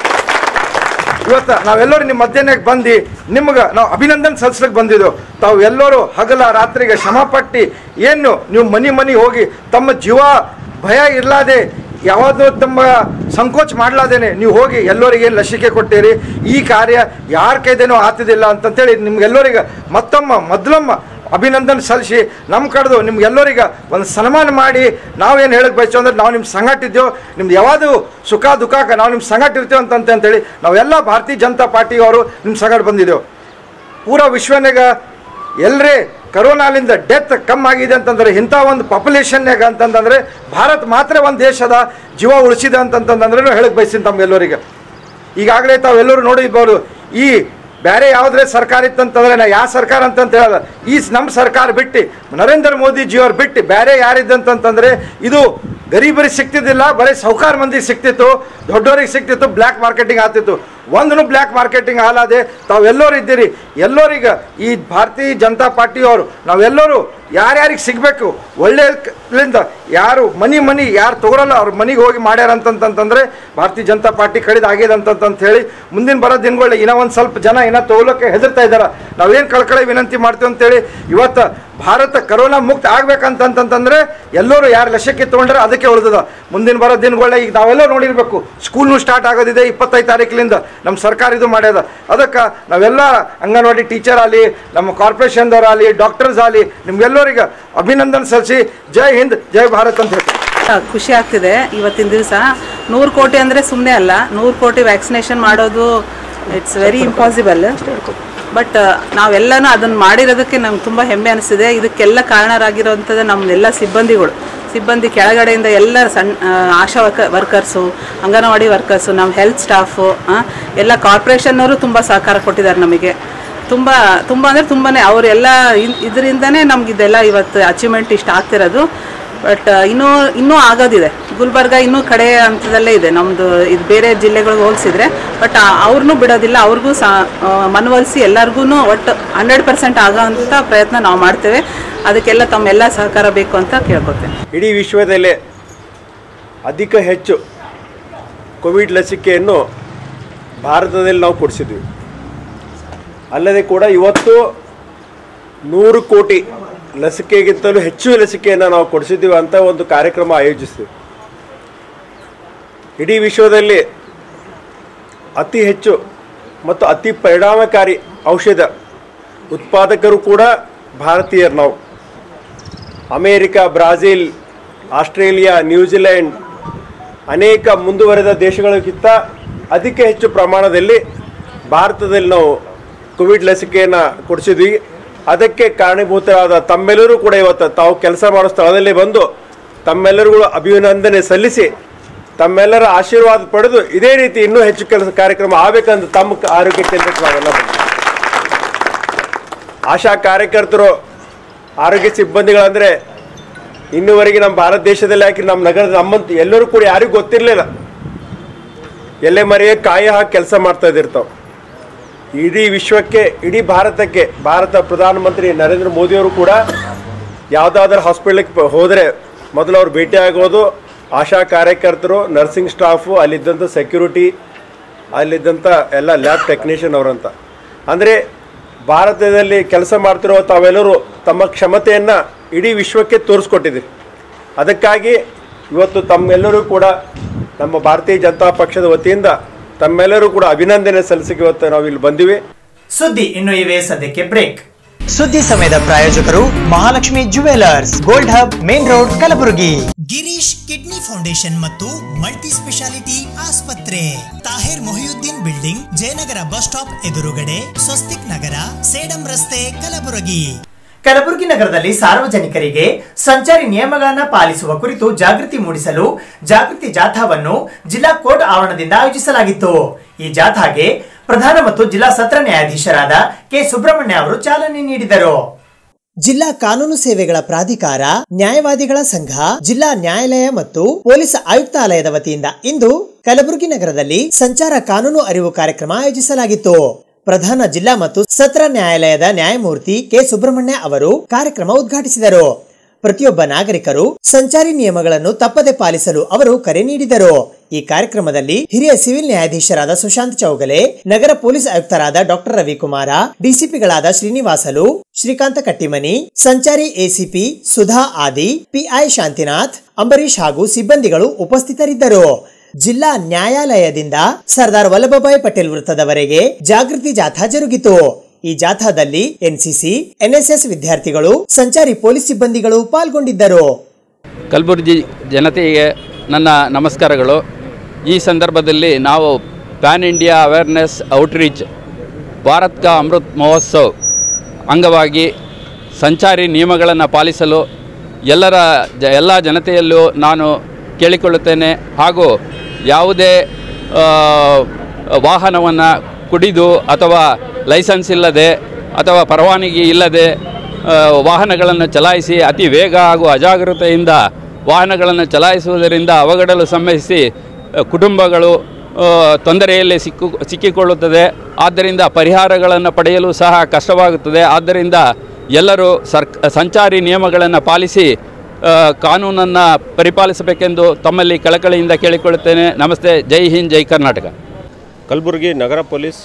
ಇವತ್ತು ನಾವೆಲ್ಲರೂ ನಿಮ್ಮ ಮಧ್ಯಾಹ್ನಕ್ಕೆ ಬಂದು ನಿಮ್ಗೆ ನಾವು ಅಭಿನಂದನೆ ಸಲ್ಲಿಸ್ಲಿಕ್ಕೆ ಬಂದಿದ್ದೆವು ತಾವು ಎಲ್ಲರೂ ಹಗಲ ರಾತ್ರಿಗೆ ಶ್ರಮಪಟ್ಟು ಏನು ನೀವು ಮನಿ ಮನಿ ಹೋಗಿ ತಮ್ಮ ಜೀವ ಭಯ ಇರ್ಲಾದೆ ಯಾವುದು ತಮ್ಮ ಸಂಕೋಚ ಮಾಡ್ಲಾದೇನೆ ನೀವು ಹೋಗಿ ಎಲ್ಲರಿಗೆ ಏನು ಲಸಿಕೆ ಕೊಟ್ಟಿರಿ ಈ ಕಾರ್ಯ ಯಾರ ಕೈದೇನೋ ಆತಿದಿಲ್ಲ ಅಂತಂತೇಳಿ ನಿಮ್ಗೆಲ್ಲರಿಗೆ ಮತ್ತೊಮ್ಮ ಮೊದಲಮ್ಮ ಅಭಿನಂದನೆ ಸಲ್ಲಿಸಿ ನಮ್ಮ ಕಡೆದು ನಿಮ್ಗೆಲ್ಲರಿಗೆ ಒಂದು ಸನ್ಮಾನ ಮಾಡಿ ನಾವೇನು ಹೇಳಕ್ಕೆ ಬಯಸ್ತೇವೆ ಅಂದ್ರೆ ನಾವು ನಿಮ್ಮ ಸಂಗಟ ಇದ್ದೇವೆ ನಿಮ್ದು ಯಾವುದು ಸುಖ ದುಃಖಕ್ಕೆ ನಾವು ನಿಮ್ಮ ಸಂಗಟ ಇರ್ತೇವೆ ಅಂತಂತ ಅಂತೇಳಿ ನಾವೆಲ್ಲ ಭಾರತೀಯ ಜನತಾ ಪಾರ್ಟಿಯವರು ನಿಮ್ಮ ಸಂಗಟ ಬಂದಿದ್ದೇವೆ ಪೂರ ವಿಶ್ವನಾಗ ಎಲ್ಲರೇ ಕರೋನಾಲಿಂದ ಡೆತ್ ಕಮ್ಮಿ ಆಗಿದೆ ಅಂತಂದ್ರೆ ಇಂಥ ಒಂದು ಪಾಪ್ಯುಲೇಷನ್ಯಾಗ ಅಂತಂದ್ರೆ ಭಾರತ ಮಾತ್ರ ಒಂದು ದೇಶದ ಜೀವ ಉಳಿಸಿದೆ ಅಂತಂತಂದ್ರೆ ಹೇಳಕ್ ಬಯಸ್ತೀನಿ ತಮ್ಗೆಲ್ಲರಿಗೆ ಈಗಾಗಲೇ ತಾವೆಲ್ಲರೂ ನೋಡಿರ್ಬೋದು ಈ ಬೇರೆ ಯಾವುದೇ ಸರ್ಕಾರ ಇತ್ತಂತಂದ್ರೆ ನಾ ಯಾವ ಸರ್ಕಾರ ಅಂತಂತ ಹೇಳಲ್ಲ ಈ ನಮ್ಮ ಸರ್ಕಾರ ಬಿಟ್ಟು ನರೇಂದ್ರ ಮೋದಿಜಿಯವ್ರು ಬಿಟ್ಟು ಬೇರೆ ಯಾರಿದ್ದಂತಂತಂದ್ರೆ ಇದು ಗರೀಬರಿಗೆ ಸಿಗ್ತಿದ್ದಿಲ್ಲ ಬರೀ ಸೌಕಾರ ಮಂದಿಗೆ ಸಿಗ್ತಿತ್ತು ದೊಡ್ಡವರಿಗೆ ಸಿಗ್ತಿತ್ತು ಬ್ಲ್ಯಾಕ್ ಮಾರ್ಕೆಟಿಂಗ್ ಆಗ್ತಿತ್ತು ಒಂದೂ ಬ್ಲ್ಯಾಕ್ ಮಾರ್ಕೆಟಿಂಗ್ ಹಾಲಾದೆ ತಾವೆಲ್ಲರೂ ಇದ್ದೀರಿ ಎಲ್ಲರಿಗೆ ಈ ಭಾರತೀಯ ಜನತಾ ಪಾರ್ಟಿಯವರು ನಾವೆಲ್ಲರೂ ಯಾರ್ಯಾರಿಗೆ ಸಿಗಬೇಕು ಒಳ್ಳೆಯಿಂದ ಯಾರು ಮನಿ ಮನಿ ಯಾರು ತಗೊರಲ್ಲ ಅವ್ರ ಮನೆಗೆ ಹೋಗಿ ಮಾಡ್ಯಾರ ಅಂತಂತಂದ್ರೆ ಭಾರತೀಯ ಜನತಾ ಪಾರ್ಟಿ ಕಡಿದ ಆಗಿದೆ ಅಂತಂತ ಹೇಳಿ ಮುಂದಿನ ಬರೋ ದಿನಗಳಲ್ಲಿ ಇನ್ನೂ ಒಂದು ಸ್ವಲ್ಪ ಜನ ಇನ್ನೂ ತಗೊಳ್ಳೋಕೆ ಹೆದರ್ತಾ ಇದ್ದಾರೆ ನಾವೇನು ಕಳ್ಕಳೆ ವಿನಂತಿ ಮಾಡ್ತೀವಿ ಅಂತೇಳಿ ಇವತ್ತು ಭಾರತ ಕರೋನಾ ಮುಕ್ತ ಆಗ್ಬೇಕಂತಂತಂದ್ರೆ ಎಲ್ಲರೂ ಯಾರು ಲಸಿಕೆ ತೊಗೊಂಡ್ರೆ ಅದಕ್ಕೆ ಉಳಿದದ ಮುಂದಿನ ಬರೋ ದಿನಗಳೇ ಈಗ ನಾವೆಲ್ಲ ನೋಡಿರ್ಬೇಕು ಸ್ಕೂಲ್ನು ಸ್ಟಾರ್ಟ್ ಆಗೋದಿದೆ ಇಪ್ಪತ್ತೈದು ತಾರೀಕಿನಿಂದ ನಮ್ಮ ಸರ್ಕಾರ ಇದು ಮಾಡ್ಯದ ಅದಕ್ಕೆ ನಾವೆಲ್ಲ ಅಂಗನವಾಡಿ ಟೀಚರ್ ಆಗಲಿ ನಮ್ಮ ಕಾರ್ಪೊರೇಷನ್ದವ್ರಾಗಲಿ ಡಾಕ್ಟರ್ಸ್ ಆಗಲಿ ನಿಮ್ಗೆಲ್ಲರಿಗೆ ಅಭಿನಂದನೆ ಸಲ್ಲಿಸಿ ಜೈ ಹಿಂದ್ ಜೈ ಭಾರತ್ ಅಂತ ಹೇಳ್ತೀನಿ ಖುಷಿ ಆಗ್ತಿದೆ ಇವತ್ತಿನ ದಿವಸ ನೂರು ಕೋಟಿ ಅಂದರೆ ಸುಮ್ಮನೆ ಅಲ್ಲ ನೂರು ಕೋಟಿ ವ್ಯಾಕ್ಸಿನೇಷನ್ ಮಾಡೋದು ಇಟ್ಸ್ ವೆರಿ ಇಂಪಾಸಿಬಲ್ ಬಟ್ ನಾವೆಲ್ಲನೂ ಅದನ್ನು ಮಾಡಿರೋದಕ್ಕೆ ನಮ್ಗೆ ತುಂಬ ಹೆಮ್ಮೆ ಅನಿಸ್ತಿದೆ ಇದಕ್ಕೆಲ್ಲ ಕಾರಣರಾಗಿರೋವಂಥದ್ದು ನಮ್ಮೆಲ್ಲ ಸಿಬ್ಬಂದಿಗಳು ಸಿಬ್ಬಂದಿ ಕೆಳಗಡೆಯಿಂದ ಎಲ್ಲ ಸಣ್ಣ ಆ, Asha work workers Anganwadi workers ನಮ್ಮ ಹೆಲ್ತ್ ಸ್ಟಾಫು ಎಲ್ಲ ಕಾರ್ಪೊರೇಷನ್ನವರು ತುಂಬ ಸಹಕಾರ ಕೊಟ್ಟಿದ್ದಾರೆ ನಮಗೆ ತುಂಬ ತುಂಬ ಅಂದರೆ ತುಂಬಾ ಅವರೆಲ್ಲ ಇದರಿಂದನೇ ನಮ್ಗೆ ಇದೆಲ್ಲ ಇವತ್ತು ಅಚೀವ್ಮೆಂಟ್ ಇಷ್ಟ ಆಗ್ತಿರೋದು ಬಟ್ ಇನ್ನೂ ಇನ್ನೂ ಆಗೋದಿದೆ ಗುಲ್ಬರ್ಗ ಇನ್ನೂ ಕಡೆ ಹಂತದಲ್ಲೇ ಇದೆ ನಮ್ಮದು ಇದು ಬೇರೆ ಜಿಲ್ಲೆಗಳಿಗೆ ಹೋಲಿಸಿದ್ರೆ ಬಟ್ ಅವ್ರನ್ನೂ ಬಿಡೋದಿಲ್ಲ ಅವ್ರಿಗೂ ಸಹ ಆ, ಮನವೊಲಿಸಿ ಎಲ್ಲರಿಗೂ ಒಟ್ಟು ಹಂಡ್ರೆಡ್ ಪರ್ಸೆಂಟ್ ಆಗೋವಂಥ ಪ್ರಯತ್ನ ನಾವು ಮಾಡ್ತೇವೆ ಅದಕ್ಕೆಲ್ಲ ತಮ್ಮೆಲ್ಲ ಸಹಕಾರ ಬೇಕು ಅಂತ ಕೇಳ್ಕೊತೇನೆ ಇಡೀ ವಿಶ್ವದಲ್ಲೇ ಅಧಿಕ ಹೆಚ್ಚು ಕೋವಿಡ್ ಲಸಿಕೆಯನ್ನು ಭಾರತದಲ್ಲಿ ನಾವು ಕೊಡಿಸಿದ್ವಿ ಅಲ್ಲದೆ ಕೂಡ ಇವತ್ತು ನೂರು ಕೋಟಿ ಲಸಿಕೆಗಿಂತಲೂ ಹೆಚ್ಚು ಲಸಿಕೆಯನ್ನು ನಾವು ಕೊಡಿಸಿದ್ದೀವಿ ಅಂತ ಒಂದು ಕಾರ್ಯಕ್ರಮ ಆಯೋಜಿಸ್ತೀವಿ ಇಡೀ ವಿಶ್ವದಲ್ಲಿ ಅತಿ ಹೆಚ್ಚು ಮತ್ತು ಅತಿ ಪರಿಣಾಮಕಾರಿ ಔಷಧ ಉತ್ಪಾದಕರು ಕೂಡ ಭಾರತೀಯರು ನಾವು ಅಮೇರಿಕ ಬ್ರಾಜಿಲ್ ಆಸ್ಟ್ರೇಲಿಯಾ ನ್ಯೂಜಿಲೆಂಡ್ ಅನೇಕ ಮುಂದುವರೆದ ದೇಶಗಳಿಗಿಂತ ಅಧಿಕ ಹೆಚ್ಚು ಪ್ರಮಾಣದಲ್ಲಿ ಭಾರತದಲ್ಲಿ ನಾವು ಕೋವಿಡ್ ಲಸಿಕೆಯನ್ನು ಕೊಡಿಸಿದ್ವಿ ಅದಕ್ಕೆ ಕಾರಣೀಭೂತರಾದ ತಮ್ಮೆಲ್ಲರೂ ಕೂಡ ಇವತ್ತು ತಾವು ಕೆಲಸ ಮಾಡೋ ಸ್ಥಳದಲ್ಲಿ ಬಂದು ತಮ್ಮೆಲ್ಲರಿಗೂ ಅಭಿನಂದನೆ ಸಲ್ಲಿಸಿ ತಮ್ಮೆಲ್ಲರ ಆಶೀರ್ವಾದ ಪಡೆದು ಇದೇ ರೀತಿ ಇನ್ನೂ ಹೆಚ್ಚು ಕೆಲಸ ಕಾರ್ಯಕ್ರಮ ಆಗಬೇಕಂತ ತಮ್ಮ ಕ- ಆರೋಗ್ಯ ಕೇಂದ್ರಕ್ಕೆ ನಾವೆಲ್ಲ ಬಂದಿದ್ದೀವಿ ಆಶಾ ಕಾರ್ಯಕರ್ತರು ಆರೋಗ್ಯ ಸಿಬ್ಬಂದಿಗಳಂದರೆ ಇನ್ನುವರೆಗೆ ನಮ್ಮ ಭಾರತ ದೇಶದಲ್ಲಿ ಹಾಕಿ ನಮ್ಮ ನಗರದ ನಮ್ಮಂತ ಎಲ್ಲರೂ ಕೂಡ ಯಾರಿಗೂ ಗೊತ್ತಿರಲಿಲ್ಲ ಎಲ್ಲೆ ಮರೆಯೇ ಕಾಯಿ ಹಾಕಿ ಕೆಲಸ ಮಾಡ್ತಾ ಇದ್ದಿರ್ತಾವೆ ಇಡೀ ವಿಶ್ವಕ್ಕೆ ಇಡೀ ಭಾರತಕ್ಕೆ ಭಾರತ ಪ್ರಧಾನಮಂತ್ರಿ ನರೇಂದ್ರ ಮೋದಿಯವರು ಕೂಡ ಯಾವುದಾದ್ರೂ ಹಾಸ್ಪಿಟ್ಲಿಗೆ ಹೋದರೆ ಮೊದಲು ಅವ್ರು ಭೇಟಿ ಆಗೋದು ಆಶಾ ಕಾರ್ಯಕರ್ತರು ನರ್ಸಿಂಗ್ ಸ್ಟಾಫು ಅಲ್ಲಿದ್ದಂಥ ಸೆಕ್ಯೂರಿಟಿ ಅಲ್ಲಿದ್ದಂಥ ಎಲ್ಲ ಲ್ಯಾಬ್ ಟೆಕ್ನಿಷಿಯನ್ ಅವರಂತ ಅಂದರೆ ಭಾರತದಲ್ಲಿ ಕೆಲಸ ಮಾಡ್ತಿರೋ ತಾವೆಲ್ಲರೂ ತಮ್ಮ ಕ್ಷಮತೆಯನ್ನು ಇಡೀ ವಿಶ್ವಕ್ಕೆ ತೋರಿಸ್ಕೊಟ್ಟಿದ್ದೀರಿ ಅದಕ್ಕಾಗಿ ಇವತ್ತು ತಮ್ಮೆಲ್ಲರೂ ಕೂಡ ನಮ್ಮ ಭಾರತೀಯ ಜನತಾ ಪಕ್ಷದ ವತಿಯಿಂದ ತಮ್ಮೆಲ್ಲರೂ ಕೂಡ ಅಭಿನಂದನೆ ಸಲ್ಲಿಸಕ್ಕೆ ಇವತ್ತು ನಾವು ಇಲ್ಲಿ ಬಂದಿವಿ ಸುದ್ದಿ ಇನ್ನು ಇವೆ ಸದ್ಯಕ್ಕೆ ಬ್ರೇಕ್ ಸುದ್ದಿ ಸಮಯದ ಪ್ರಾಯೋಜಕರು Mahalakshmi jewellers gold hub main road Kalaburagi Girish kidney foundation ಮತ್ತು ಮಲ್ಟಿ ಸ್ಪೆಷಾಲಿಟಿ ಆಸ್ಪತ್ರೆ Tahir Mohiuddin building Jayanagar bus stop ಎದುರುಗಡೆ ಸ್ವಸ್ತಿಕ್ ನಗರ ಸೇಡಂ ರಸ್ತೆ ಕಲಬುರಗಿ ಕಲಬುರಗಿ ನಗರದಲ್ಲಿ ಸಾರ್ವಜನಿಕರಿಗೆ ಸಂಚಾರಿ ನಿಯಮಗಳನ್ನು ಪಾಲಿಸುವ ಕುರಿತು ಜಾಗೃತಿ ಮೂಡಿಸಲು ಜಾಗೃತಿ ಜಾಥಾವನ್ನು ಜಿಲ್ಲಾ ಕೋರ್ಟ್ ಆವರಣದಿಂದ ಆಯೋಜಿಸಲಾಗಿತ್ತು ಈ ಜಾಥಾಗೆ ಪ್ರಧಾನ ಮತ್ತು ಜಿಲ್ಲಾ ಸತ್ರ ನ್ಯಾಯಾಧೀಶರಾದ ಕೆ ಸುಬ್ರಹ್ಮಣ್ಯ ಅವರು ಚಾಲನೆ ನೀಡಿದರು ಜಿಲ್ಲಾ ಕಾನೂನು ಸೇವೆಗಳ ಪ್ರಾಧಿಕಾರ ನ್ಯಾಯವಾದಿಗಳ ಸಂಘ ಜಿಲ್ಲಾ ನ್ಯಾಯಾಲಯ ಮತ್ತು ಪೊಲೀಸ್ ಆಯುಕ್ತಾಲಯದ ವತಿಯಿಂದ ಇಂದು ಕಲಬುರಗಿ ನಗರದಲ್ಲಿ ಸಂಚಾರ ಕಾನೂನು ಅರಿವು ಕಾರ್ಯಕ್ರಮ ಆಯೋಜಿಸಲಾಗಿತ್ತು ಪ್ರಧಾನ ಜಿಲ್ಲಾ ಮತ್ತು ಸತ್ರ ನ್ಯಾಯಾಲಯದ ನ್ಯಾಯಮೂರ್ತಿ ಕೆ ಸುಬ್ರಹ್ಮಣ್ಯ ಅವರು ಕಾರ್ಯಕ್ರಮ ಉದ್ಘಾಟಿಸಿದರು ಪ್ರತಿಯೊಬ್ಬ ನಾಗರಿಕರು ಸಂಚಾರಿ ನಿಯಮಗಳನ್ನು ತಪ್ಪದೆ ಪಾಲಿಸಲು ಅವರು ಕರೆ ನೀಡಿದರು ಈ ಕಾರ್ಯಕ್ರಮದಲ್ಲಿ ಹಿರಿಯ ಸಿವಿಲ್ ನ್ಯಾಯಾಧೀಶರಾದ ಸುಶಾಂತ್ ಚೌಗಲೆ ನಗರ ಪೊಲೀಸ್ ಆಯುಕ್ತರಾದ ಡಾಕ್ಟರ್ ರವಿಕುಮಾರ ಡಿಸಿಪಿಗಳಾದ ಶ್ರೀನಿವಾಸಲು ಶ್ರೀಕಾಂತ ಕಟ್ಟಿಮನಿ ಸಂಚಾರಿ ಎಸಿಪಿ ಸುಧಾ ಆದಿ ಪಿಐ ಶಾಂತಿನಾಥ್ ಅಂಬರೀಶ್ ಹಾಗೂ ಸಿಬ್ಬಂದಿಗಳು ಉಪಸ್ಥಿತರಿದ್ದರು ಜಿಲ್ಲಾ ನ್ಯಾಯಾಲಯದಿಂದ ಸರ್ದಾರ್ ವಲ್ಲಭಭಾಯ್ ಪಟೇಲ್ ವೃತ್ತದವರೆಗೆ ಜಾಗೃತಿ ಜಾಥಾ ಜರುಗಿತು ಈ ಜಾಥಾದಲ್ಲಿ ಎನ್ಸಿಸಿ ಎನ್ಎಸ್ಎಸ್ ವಿದ್ಯಾರ್ಥಿಗಳು ಸಂಚಾರಿ ಪೊಲೀಸ್ ಸಿಬ್ಬಂದಿಗಳು ಪಾಲ್ಗೊಂಡಿದ್ದರು ಕಲಬುರಗಿ ಜನತೆಗೆ ನನ್ನ ನಮಸ್ಕಾರಗಳು ಈ ಸಂದರ್ಭದಲ್ಲಿ ನಾವು pan India awareness outreach Bharat ka Amrit Mahotsav ಅಂಗವಾಗಿ ಸಂಚಾರಿ ನಿಯಮಗಳನ್ನು ಪಾಲಿಸಲು ಎಲ್ಲರ ಜ ಎಲ್ಲ ಜನತೆಯಲ್ಲೂ ನಾನು ಕೇಳಿಕೊಳ್ಳುತ್ತೇನೆ ಹಾಗೂ ಯಾವುದೇ ವಾಹನವನ್ನು ಕುಡಿದು ಅಥವಾ ಲೈಸೆನ್ಸ್ ಇಲ್ಲದೆ ಅಥವಾ ಪರವಾನಗಿ ಇಲ್ಲದೆ ಆ, ವಾಹನಗಳನ್ನು ಚಲಾಯಿಸಿ ಅತಿ ವೇಗ ಹಾಗೂ ಅಜಾಗರೂಕತೆಯಿಂದ ವಾಹನಗಳನ್ನು ಚಲಾಯಿಸುವುದರಿಂದ ಅವಘಡಲು ಸಂಭವಿಸಿ ಆ, ಕುಟುಂಬಗಳು ಆ, ತೊಂದರೆಯಲ್ಲಿ ಸಿಕ್ಕು ಸಿಕ್ಕಿಕೊಳ್ಳುತ್ತದೆ ಆದ್ದರಿಂದ ಪರಿಹಾರಗಳನ್ನು ಪಡೆಯಲು ಸಹ ಕಷ್ಟವಾಗುತ್ತದೆ ಆದ್ದರಿಂದ ಎಲ್ಲರೂ ಸರ್ಕ್ ಸಂಚಾರಿ ನಿಯಮಗಳನ್ನು ಪಾಲಿಸಿ ಆ, ಕಾನೂನನ್ನು ಪರಿಪಾಲಿಸಬೇಕೆಂದು ತಮ್ಮಲ್ಲಿ ಕಳಕಳಿಯಿಂದ ಕೇಳಿಕೊಳ್ಳುತ್ತೇನೆ ನಮಸ್ತೆ ಜೈ ಹಿಂದ್ ಜೈ ಕರ್ನಾಟಕ ಕಲಬುರಗಿ ನಗರ ಪೊಲೀಸ್